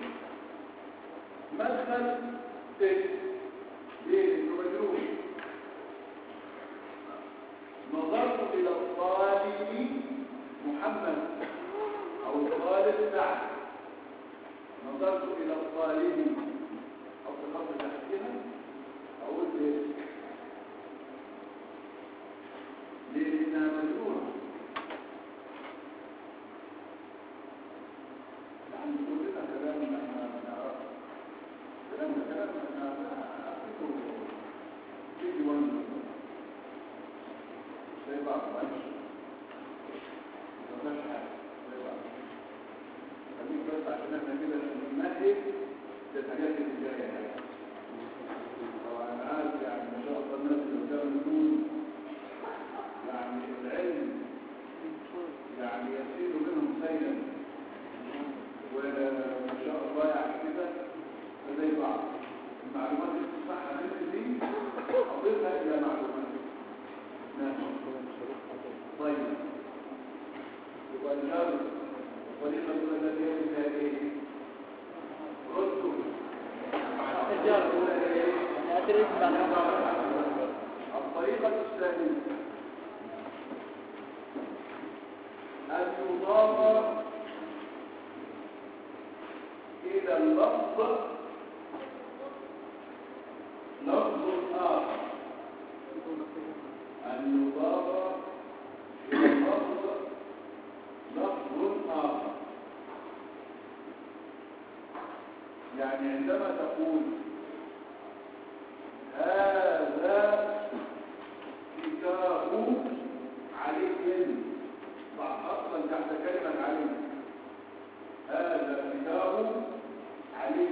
مدخل اسم ليه انه مجرور نظرت الى الطالب محمد او الطالب سعد نظرت الى الطالب او تخط تحتها اقول ليه ليه لانها مجروره يعني كلنا كلام احنا بنعرفه كلام كلام احنا عارفينه في ديوان زي بعض معلش ما فيهاش حاجه زي بعض خليك بس عشان احنا كده نمهد للحاجات اللي جايه يعني طبعا انا عارف يعني ما شاء الله الناس اللي قدام دول يعني العلم يعني يسير منهم سيلا وما شاء الله يعني كده زي بعض المعلومات اللي تصحى منك دي اضيفها الى معلومات ماشي طيب يبقى الجار الطريقه التي فيها ايه ردوا
الجار.
الأولى إيه؟
يعني أدرس بعد
الطريقة الثانية أن يضاف إلى اللفظ لفظ آخر أن يضاف إلى اللفظ لفظ آخر يعني عندما تقول هذا كتاب علي ضع اصلا تحت كلمه علي هذا كتاب علي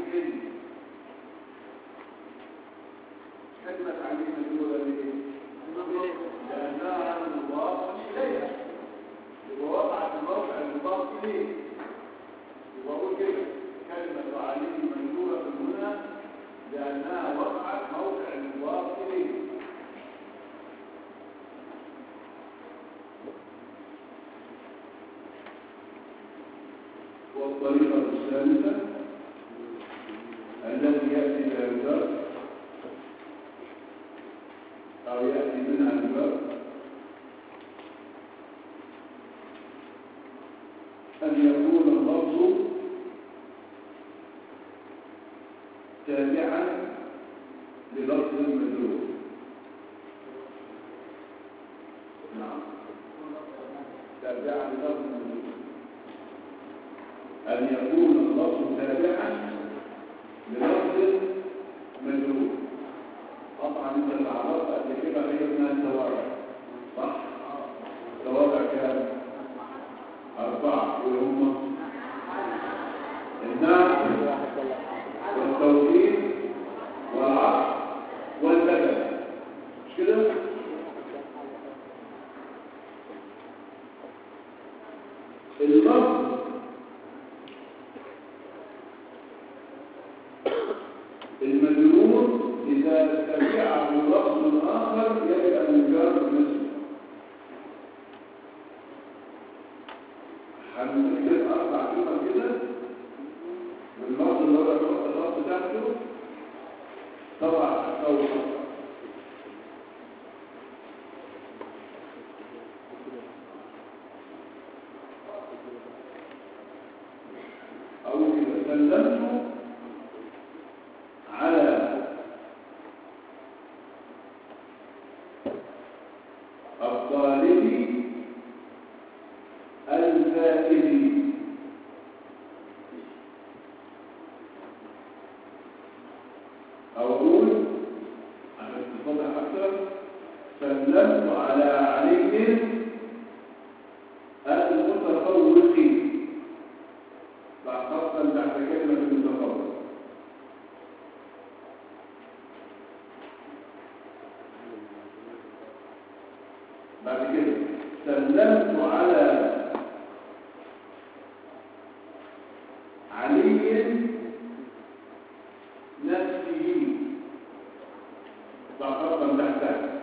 كلمه علي مجهوله ليه لانها مضاف اليها يبقى وقعت في موقع المضاف اليه يبقى اقول كده كلمه علي مجهوله هنا لأنها وقعت موقع المضاف إليه والطريقة الثالثة التي يأتي بها الجر أو يأتي منها الجر أن يكون اللفظ تابعا للفظ المدلول نعم تابعا للفظ المدلول أن يكون اللفظ تابعا للفظ مدلول طبعا انت اللي عرفت قبل كده هي اسمها التوابع صح؟ توابع كام؟ أربعة اللي هم النعم والتوحيد والعقل والبدن مش كده اللفظ المجرور إذا تبعه لفظ آخر يجب أن يجار مثله هنذكر أربع جمل كده واللفظ اللي هو اللفظ تحته طبعا الصوت أو إذا سلمت على الطالب الفائز أو أقول عشان تتضح أكثر سلمت على علي المتفوق بعد خاصة تحت كلمة المتفوق بعد كده سلمت على علي نفسه ضغطا تحته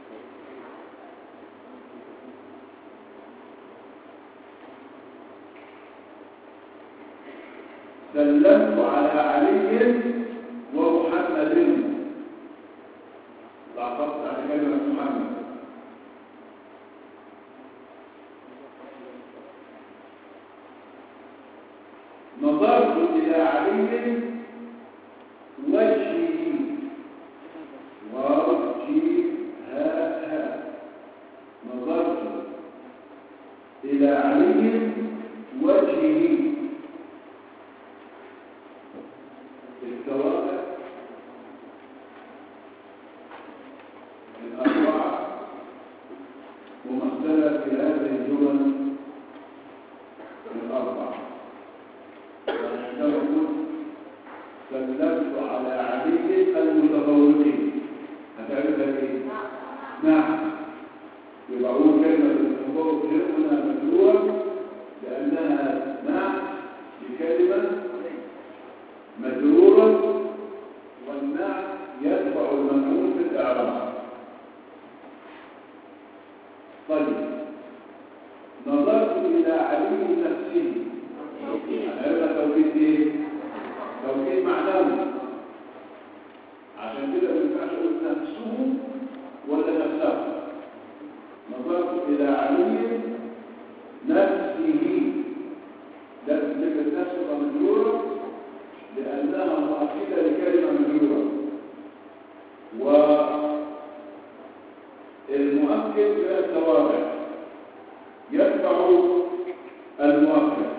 سلمت على علي ومحمد ضغطت على كلمة محمد نظرت إلى علي وجهه وجهها نظرت إلى علي وجهه الكواكب الأربعة ممثلة في هذه الجمل الأربعة ونقول سلمت على علي المتفوقين هتعرفها ايه؟ نعم يبقى هو كلمة التفوق هنا مدلوة لأنها نعم لكلمة مجرورة والنعم يتبع المنعوت في الإعراب طيب نظرت إلى علي نفسه هذا توكيد ايه توكيد معنوي عشان كده ما ينفعش اقول نفسه ولا نفسه نظرت الى علي نفسه لازم تجد نفسه مجروره لانها مؤكده لكلمه مجروره والمؤكد من التوابع يتبع المؤكد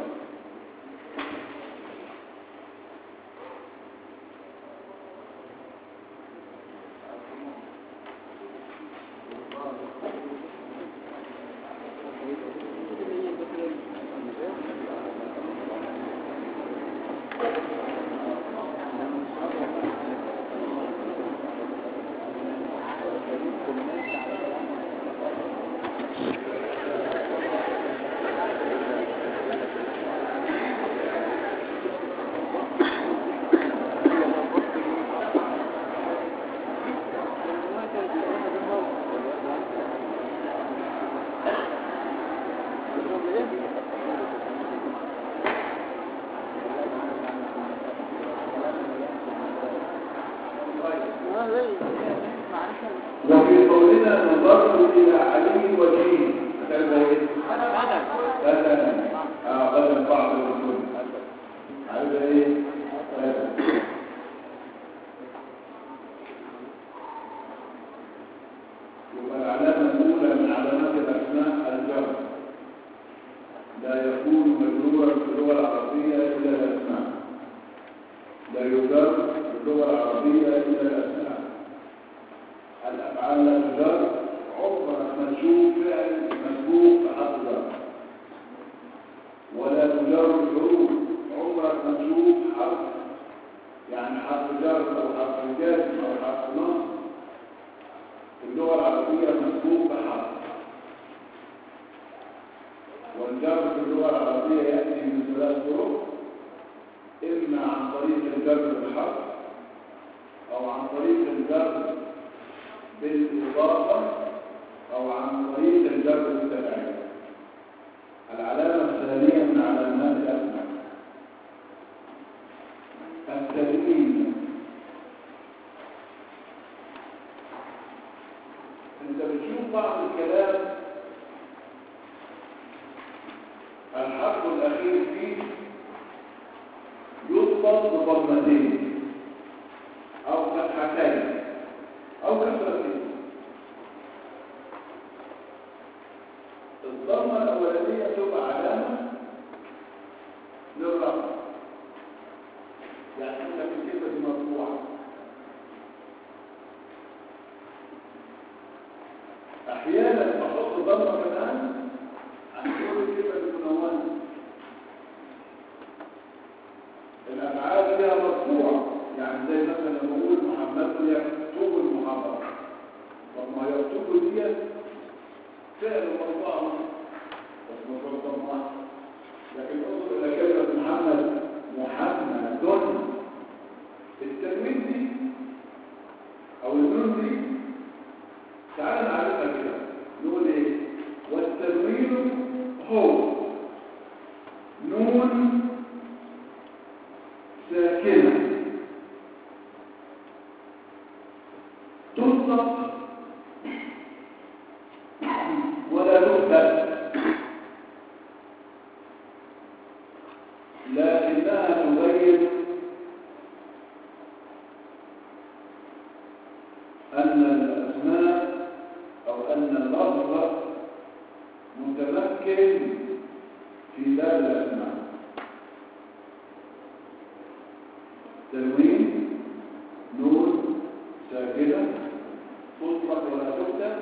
وفي قولنا نظرت إلى علي وجهه هتعرف ايه؟ بدلا اه بدل بعض الرسول عارف ايه؟ بدل. يبقى العلامة الأولى من علامات الأسماء الجر لا يكون مجرورا في اللغة العربية إلا الأسماء لا يجر في اللغة العربية إلا الأسماء الأفعال لا تجر عمرك ما تشوف فعل مسبوق بحرف جر ولا تجر الحروف عمرك ما تشوف حرف يعني حرف جر أو حرف جزم أو حرف نصب في اللغة العربية مسبوق بحرف والجر في اللغة العربية يأتي من ثلاث طرق إما عن طريق الجر بالحرف أو عن طريق الجر بالإضافة أو عن طريق الجر بالتبعية العلامة الثانية من علامات الأسماء التدوين بعض الكلام الحرف الأخير فيه يضبط بضمتين أو فتحتين أو كسرتين الضمة الأولانية تبقى علامة للرفع يعني أنت في الكلمة دي مرفوعة أحيانا بحط ضمة كمان عشان تقول الكلمة دي منونة الأفعال فيها مرفوعة يعني زي مثلا لما أقول محمد يكتب المحاضرة طب ما يكتب دي فعل مرفوع بس مرفوع ضمة لكن انظر إلى كلمة محمد محمد التنوين دي أو النون دي تعال نعرفها كده نقول ايه والتنوين هو نون ساكنة تنطق ولا تكتب لكنها تبين أن الأسماء أو أن اللفظ متمكن في باب الأسماء تنوين نون ساكنة تطلق ولا تكتب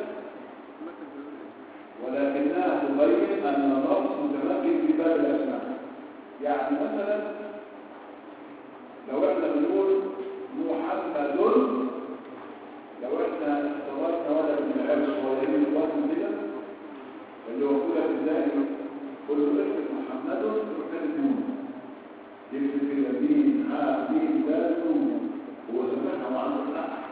ولكنها تبين أن اللفظ متمكن في باب الأسماء يعني مثلا لو احنا بنقول محمد لو احنا اختبرنا ولد من العيال الصغيرين الوطن كده اللي هو كده في الزاهي قل له اكتب محمد وكتب نون يكتب كده مين ها مين دال نون هو سمعها وعنده الحق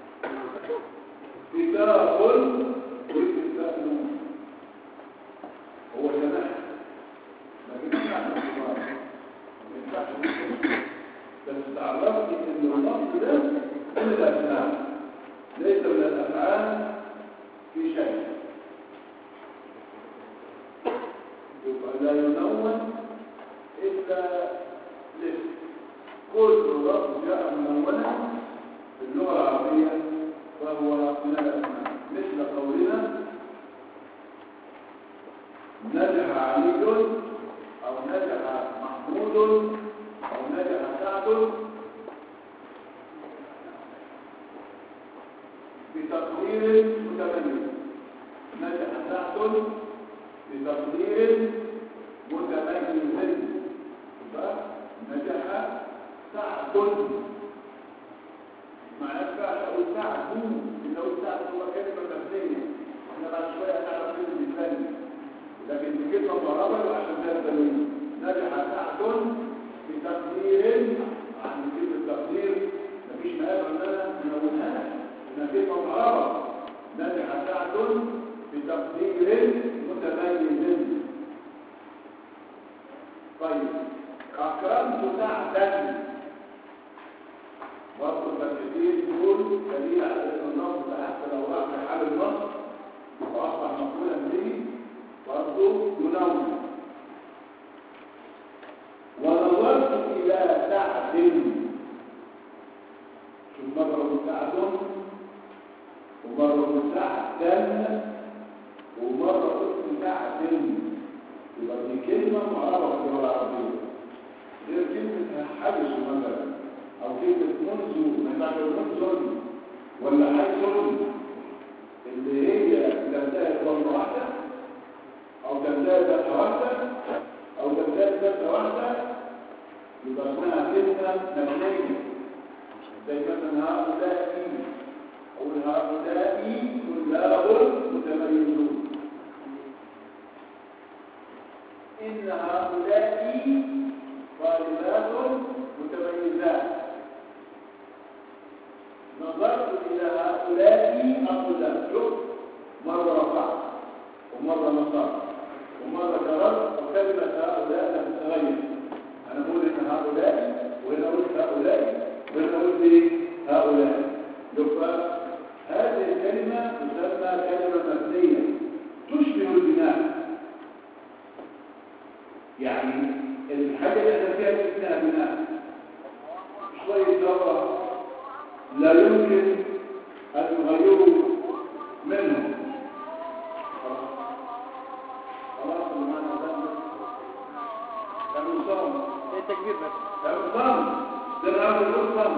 كتاب ويكتب تاء نون هو سمعها لكن ما ينفعش اختبار ما ينفعش بس تعرفت ان النص ده من الاسماء ليس من الأفعال في شيء يبقى لا ينون إلا لسه كل لفظ جاء منونا في اللغة العربية فهو من الأسماء مثل قولنا نجح علي أو نجح محمود أو نجح سعد بتقدير متميز نجح سعد بتقدير متميز يبقى نجح سعد ما ينفعش اقول سعد ان اقول سعد هو كلمه مبنيه احنا بعد شويه هنعرف كلمه الثاني لكن دي كلمه مقربه عشان ده الدليل نجح سعد بتقدير عن كلمه تقدير مفيش مقام عندنا نقولها نتيجة العرب نجح سعد بتقدير متميز طيب أكرمت سعدا برضه الفتحتين دول دليل على ان النص حتى لو وقع في حال النص واصبح مقولا به برضه ينون ونظرت الى سعد شوف مرة سعد ومرة سعدا ومرة قلت سعد يبقى دي كلمة معربة في اللغة العربية غير كلمة حبس مثلا أو كلمة منذ ما ينفعش منذ ولا حيث اللي هي تنتهي ضمة واحدة أو تنتهي ذات واحدة أو تنتهي ذات واحدة يبقى اسمها كلمة مبنية زي مثلا هؤلاء أو هؤلاء طلاب متميزون إن هؤلاء طالبات متميزات نظرت إلى هؤلاء الطلاب شوف مرة رفعت ومرة نصرت ومرة كررت وكلمة هؤلاء لم تتغير أنا بقول إن هؤلاء وهنا قلت هؤلاء وهنا قلت إيه؟ هؤلاء يبقى هذه الكلمة تسمى كلمة مبنية شوية دورة لا يمكن أن يغيروا منهم خلاص اللي معنا ده كانوا صام
ايه تكبير بس
كانوا صام ده أنا عاوز أقول صام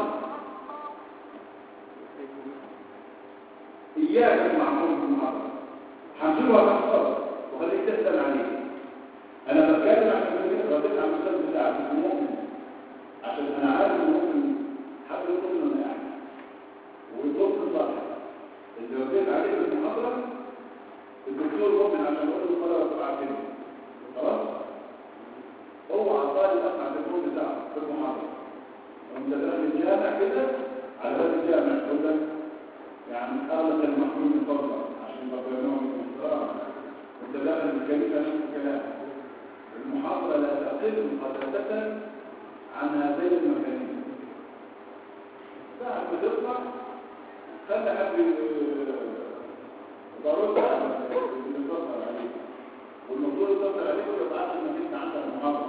إياك المعمول في المحاضرة هنشوفها تحصل وخليك تسأل عليه أنا بتكلم عشان كده رديت على المثال بتاعك المؤمن عشان أنا عارف المؤمن حد يقول إنه أنا يعني والدكتور صح اللي رديت عليه في المحاضرة الدكتور مؤمن عشان يقول له طلبة تبع كده خلاص هو عطاني أسمع التليفون بتاعه في المحاضرة وأنت داخل الجامع كده على باب الجامع يقول لك يعني أغلق المحمول من فضلك عشان يبقى نوع من الاحترام أنت داخل الكلمة نفس الكلام المحاضرة لا تقل مقدسة عن هذين المكانين ساعة بتطلع خلي حد ضروري يتصل عليك والمفروض يتصل عليك ويبقى عارف انك انت عندك محاضرة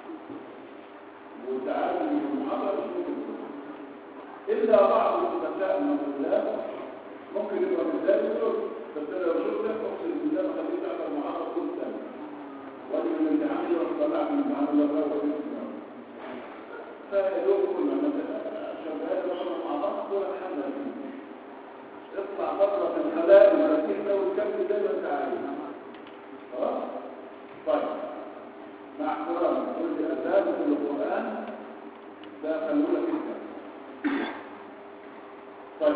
وانت عارف ان المحاضرة مش ممكن تكون إلا بعض الخلفاء من الطلاب ممكن يبقى مثال يقول بس أنا لو شفتك أقسم بالله ما خليك أحضر محاضرة كل سنة وأجي من الامتحان يروح طلع من الامتحان الله بقى وكل سنة فيدوب كل مثلا شغال وشغل مع بعض دول الحمد لله اطلع بره من الخلاء وتركيز ده وتكمل زي ما انت عايز خلاص طيب مع احترام كل اذان وكل قران ده خلونا كده طيب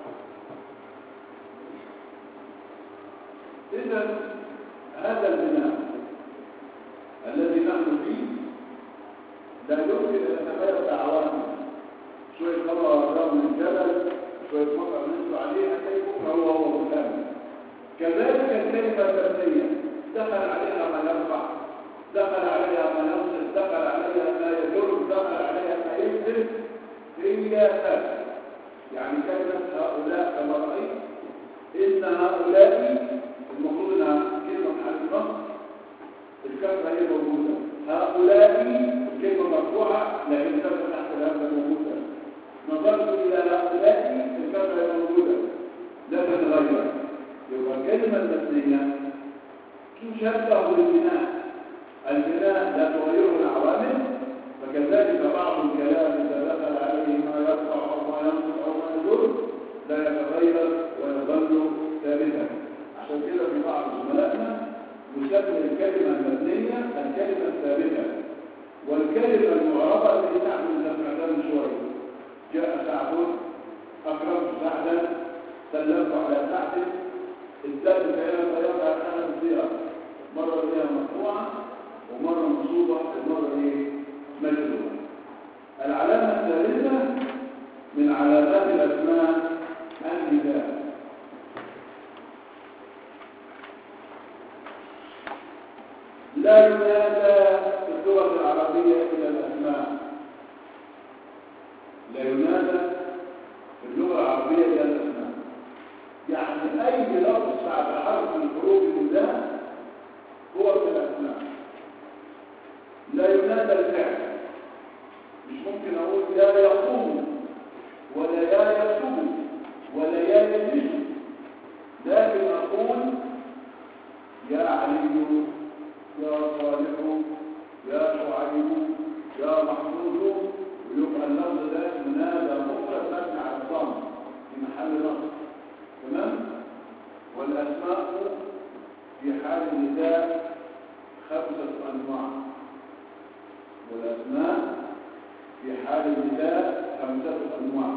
إذا هذا البناء الذي نحن فيه لا يمكن أن يتغير بعوامل شوية خبر أرضاه من الجبل شوية مطر نزلوا عليه هتلاقي بكرة هو هو مكمل كذلك الكلمة المبنية دخل عليها ما ينفع دخل عليها ما ينصف دخل عليها ما يضر دخل عليها ما يفسد هي ثابتة يعني كلمة هؤلاء كما رأيت إن هؤلاء المفروض انها كلمة محل النص الكسرة هي موجودة هؤلاء الكلمة مرفوعة لكن الكسرة تحت الهمزة موجودة نظرت إلى هؤلاء الكسرة هي موجودة لا تتغير يبقى الكلمة المبنية تشبه بالبناء البناء لا تغيره العوامل فكذلك بعض الكلام إذا دخل عليه ما يرفع أو ما ينصب أو ما يضر لا يتغير ويظل ثابتا عشان كده في بعض زملائنا يسمي الكلمة المبنية الكلمة الثابتة والكلمة المعربة التي تعمل تفعلها من شوية جاء سعد أكرمت سعدا سلمت على سعد الدال كلام فيضع الحالة الزيارة مرة هي مرفوعة ومرة منصوبة ومرة ايه مجرورة العلامة الثالثة من علامات الأسماء النداء لا ينادى في اللغة العربية إلى الأسماء لا ينادى في اللغة العربية إلى الأسماء يعني أي لفظ بعد حرف من حروف النداء هو من الأسماء لا ينادى الفعل مش ممكن أقول يا يقوم ولا يا يصوم ولا يا يجلس لكن أقول يا علي يا صالح يا شعيب يا محمود ويبقى اللفظ ده منادى مفرد مبني على الضم في محل نصب تمام والاسماء في حال النداء خمسه انواع والاسماء في حال النداء خمسه انواع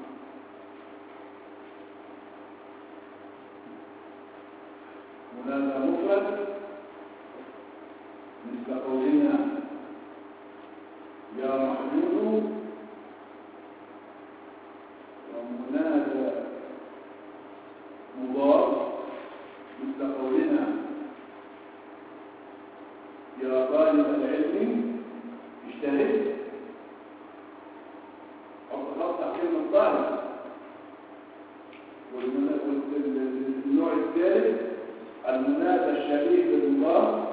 منادى مفرد مثل قولنا يا محمود ومنادى مضاف مثل قولنا يا طالب العلم اجتهد او تقطع كلمه طالب والنوع الثالث المنادى الشبيه بالمضاف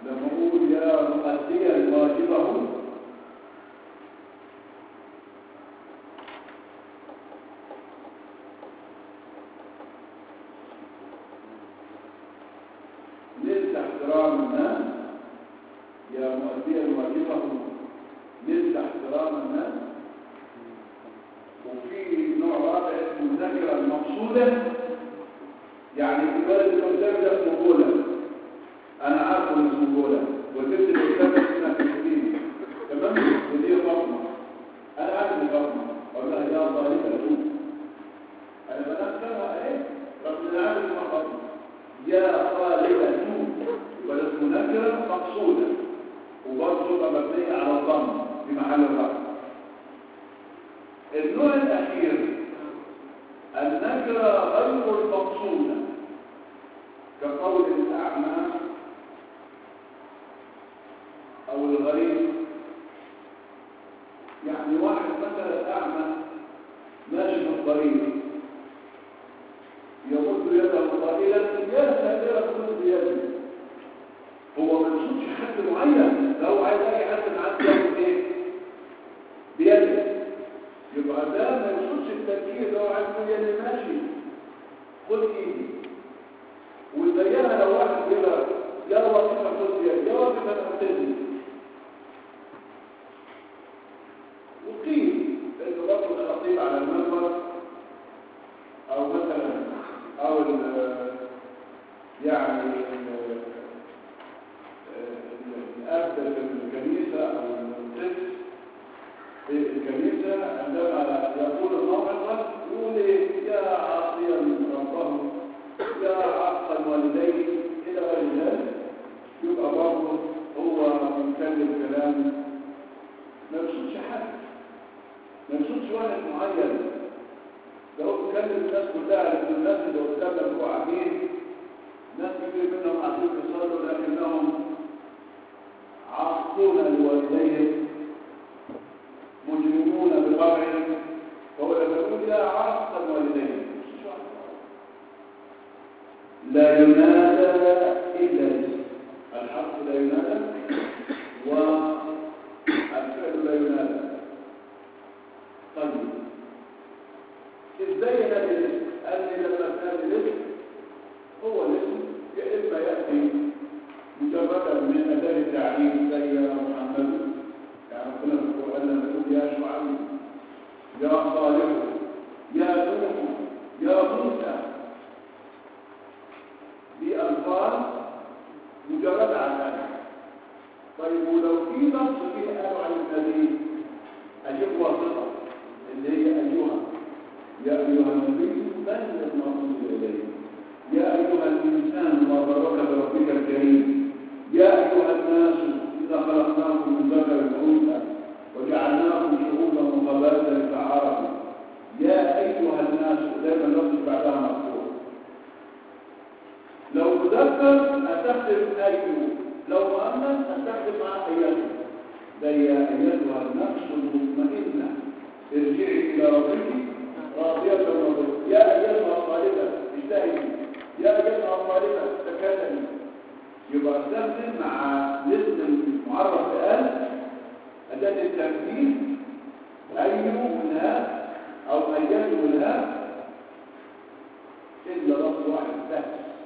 لما اقول يا مؤديا واجبه نلت احترام الناس يا مؤديا واجبه نلت احترام الناس وفي نوع رابع اسمه الذاكره المقصوده يعني الولد اللي قدامي ده اسمه جوله انا عارفه ان اسمه جوله والبنت اللي قدامي اسمها كريستين تمام ودي فاطمه انا عارف ان فاطمه اقول لها يا ظالمه توب انا بنكرها ايه رغم ان انا عارف انها فاطمه يا ظالمه توب ولا اسمه نكره مقصوده وبرضه تبقى مبنيه على الضم في محل الرفع النوع الاخير النكره غير المقصوده كقول الاعمى او الغريب يعني واحد مثلا اعمى ماشي في الطريق يمد يده قائلا يا ساتر خذ بيدي هو ما يقصدش حد معين لو عايز اي حد معدي ياخد ايه بيده يبقى ده ما يقصدش التفكير لو عايز يقول يا اللي ماشي خد ايدي وزيها لو واحد كده يا واقفه خد بيدي يا واقفه اعتذر وقيل انه رجل الخطيب على المنبر او مثلا او ال- يعني ال- الاب في الكنيسه او القدس في الكنيسه عندما يقول الموعظه يقول إيه؟ يا عاصيا ربه يا عقا والديه الى غير ذلك يبقى برضه هو بيتكلم كلام ما يقصدش حد ما يقصدش واحد معين ده هو بيكلم الناس كلها لان الناس اللي قدامنا بيبقوا قاعدين ناس كتير منهم قاعدين بيصلوا لكنهم عاصون لوالديهم مجرمون بقبرهم فهو لما يقول يا عاص الوالدين لا ينادى الا الاسم الحق لا ينادى والفعل لا ينادى طيب ازاي ينادي الاسم قال لي لما تنادي الاسم هو الاسم يا اما ياتي مجردا من اداه التعليم زي يا محمد يعني ربنا في القران لما يقول يا شعيب يا صالح يا نوح يا موسى دي الفاظ مجرده عن ذلك طيب ولو في نص فيه قالوا عن النبي اجيب واسطه اللي هي ايها يا ايها النبي بلغ ما انزل اليك يا ايها الانسان ما غرك بربك الكريم يا ايها الناس اذا خلقناكم من ذكر وانثى وجعلناكم شعوبا وقبائل لتعارفوا يا ايها الناس دائما اللفظ بعدها مفتوح لو مذكر استخدم ايوه لو مؤنث استخدم مع ايتها زي يا ايتها النفس المطمئنه ارجعي الى ربك راضيه مرضيه يا ايتها الطالبه اجتهدي يا ايتها الطالبه تكلمي يبقى استخدم مع الاسم المعرف بال اداه التنفيذ ايوه والهاء او ايته والهاء الا لفظ واحد بس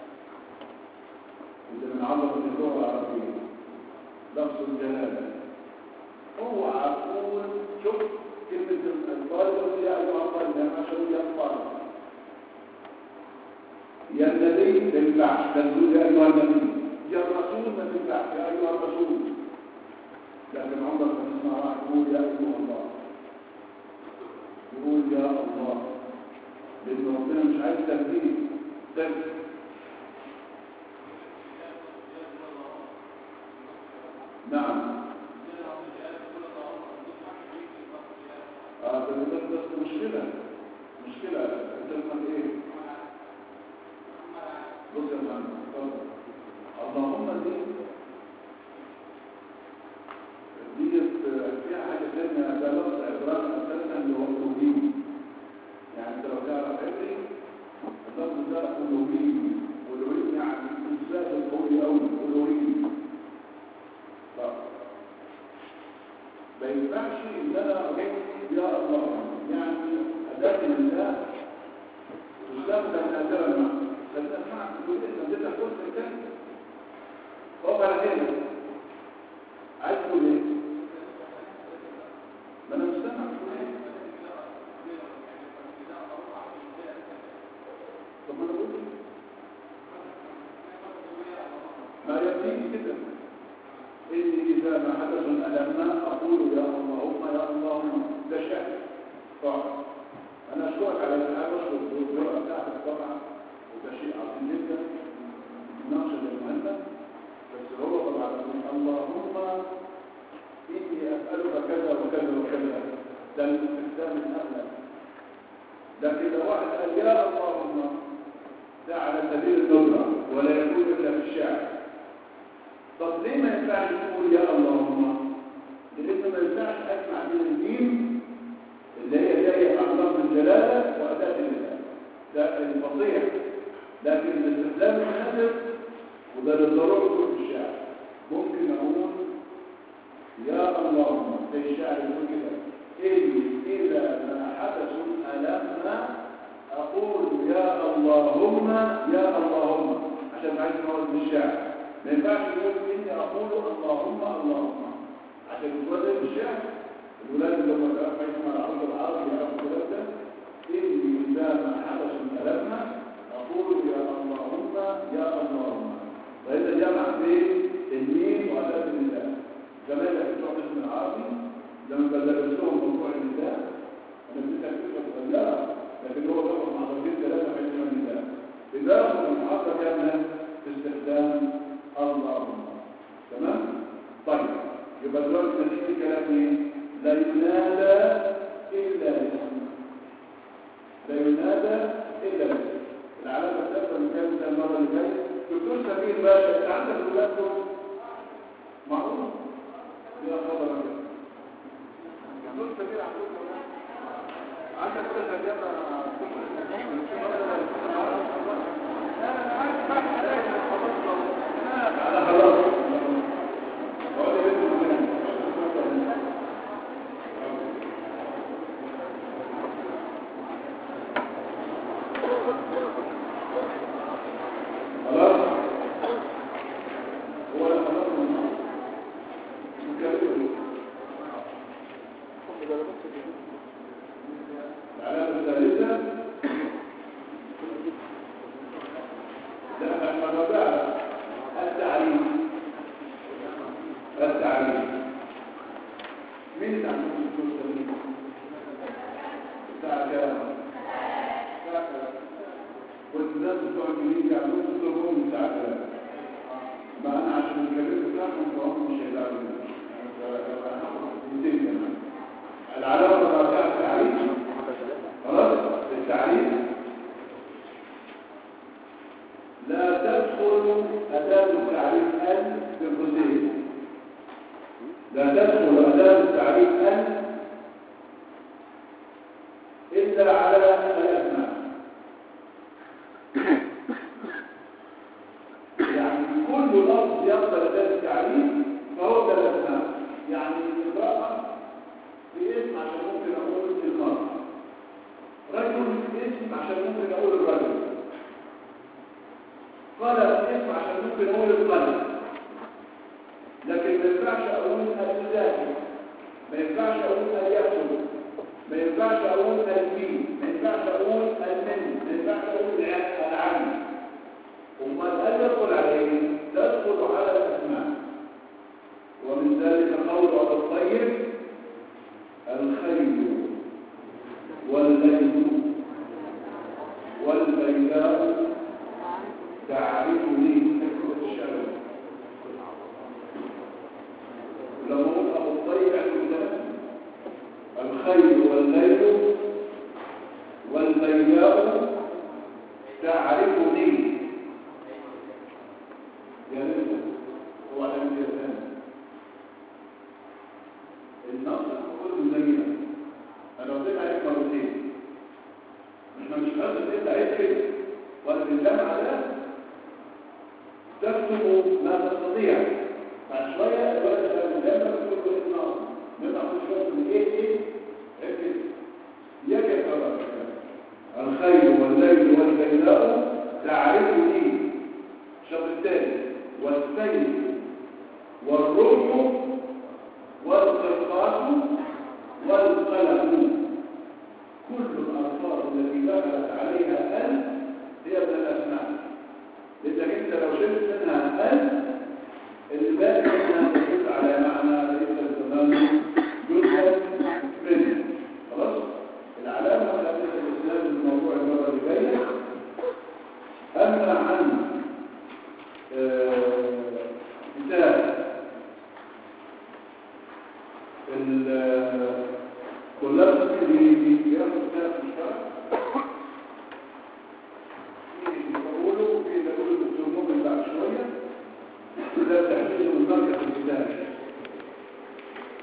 اللي من عظمه اللغه العربيه لفظ الجلاله هو عقول شوف كلمه الطالب يا ايها الطالب عشان يا الطالب يا النبي ما ينفعش تنزل يا ايها النبي يا الرسول ما تنفعش يا ايها الرسول لكن عمرك ما تسمع واحد يقول يا ايها الله يقول يا الله لان ربنا مش عايز تنبيه تنبيه نعم اه ده ده بس مشكلة مشكلة انت لما ايه بص يا محمد اتفضل اللهم دي ديت فيها حاجة تانية ده لفظ عبران اساسا اللي هو الوهيم يعني انت لو تعرف عبري اللفظ ده الوهيم والوهيم يعني الانسان القوي قوي الوهيم ينفعش ان انا اقول يا الله يعني اداه الله تستخدم نادرا ما خلينا نسمع تقول انت اديتك فرصه الكلام طب على كده عايز تقول ايه؟ ما انا مستمع تقول ايه؟ طب ما انا بقول إيه؟ ما يبنيني كده إني إذا ما حدث ألمنا أقول يا اللهم يا اللهم ده شأن طبعا أنا أشكرك على الإلحاد وأشكر الجرأة بتاعتك طبعا وده شيء عظيم جدا مناقشة المهمة بس هو طبعا يقول اللهم إني أسألك كذا وكذا وكذا ده الاستخدام الأغلب لكن لو واحد قال يا اللهم ده على سبيل الندرة ولا يكون إلا في الشعر طب ليه ما ينفعش تقول يا اللهم لأنه ما ينفعش أسمع من الميم اللي هي جاية مع لفظ الجلالة وأداة الله ده الفصيح لكن الاستخدام المناسب وده للضرورة يكون في الشعر ممكن أقول يا اللهم زي الشعر يقول كده إني إذا ما حدث ألمنا أقول يا اللهم يا اللهم عشان عايز نقول بالشعر ما ينفعش نقول إني أقول اللهم اللهم عشان يقول ده بالشعر الولاد اللي هم كانوا يسمع العرض العربي يعرفوا الكلام ده إني إذا ما حدث ألمنا أقول يا اللهم يا اللهم فإذا جمع بين الميم وأداة النداء زمان بتوع اسم العربي لما بلغتهم موضوع النداء أنا بديت فكرة صغيرة لكن هو طبعا محاضرتين ثلاثة في اسم النداء إذا المحاضرة كاملة في استخدام اللهم تمام؟ طيب يبقى دلوقتي نتيجة الكلام ايه؟ لا ينادى إلا باسم لا ينادى إلا باسم العلامة الثالثة اللي كانت المرة اللي فاتت دكتور سمير باشا انت عندك اولاد دول معقول يا خبر ابيض دكتور سمير عندك اولاد عندك اولاد يا جماعه خلاص بقول لك خلاص هو لا خلاص نكمل العلامة الثالثة لا الرابعة التعريف التعريف مين اللي عمل الدكتور الساعة كام؟ الساعة كام؟ والناس بتوع الجنين يعملوا تطلبهم الساعة كام؟ ما أنا عشان الكلام بتاعهم فهم مش هيزعلوا مني كمان العلامة الرابعة التعريف خلاص التعريف لا تدخل أداة التعريف أن في القوسين لا تدخل أداة التعريف أن إلا على الأسماء يعني كل لفظ يقبل أداة التعريف فهو ده الأسماء يعني امرأة باسم عشان ممكن أقول المرأة رجل اسم عشان ممكن أقول الرجل قلم اسم عشان ممكن أقول القلم لكن ما ينفعش أقول الذاكر ما ينفعش أقول اليأكل ما ينفعش أقول الفين ما ينفعش أقول المن ما ينفعش أقول العم أمال هل يدخل عليه تدخل على الأسماء ومن ذلك قول أبو الطيب الخيل والليل والبيداء تعرفني فكرة الشرع لما قلت أبو الطيب عند الخيل والليل والبيداء تعرفني يا نفسه هو على اليسان النص كله مزينة انا قلت عليك مرتين احنا مش لازم انت عايز كده ولا الجامعة ده تكتب ما تستطيع بعد شوية الولد ده الجامعة بتقول له النص ما ناخدش بالك من ايه ايه ركز اياك يا ترى الخيل والليل والبيداء تعرفني الشرط الثاني والسيف والرمح والقرطاس والقلم كل الألفاظ التي دخلت عليها أن هي من الأسماء لأنك أنت لو شلت منها أن الباقي منها تدل على معنى ليس الزمان جزءا منه خلاص العلامة الخامسة الإسلام الموضوع المرة اللي جاية أما عن آه، كتاب كلها في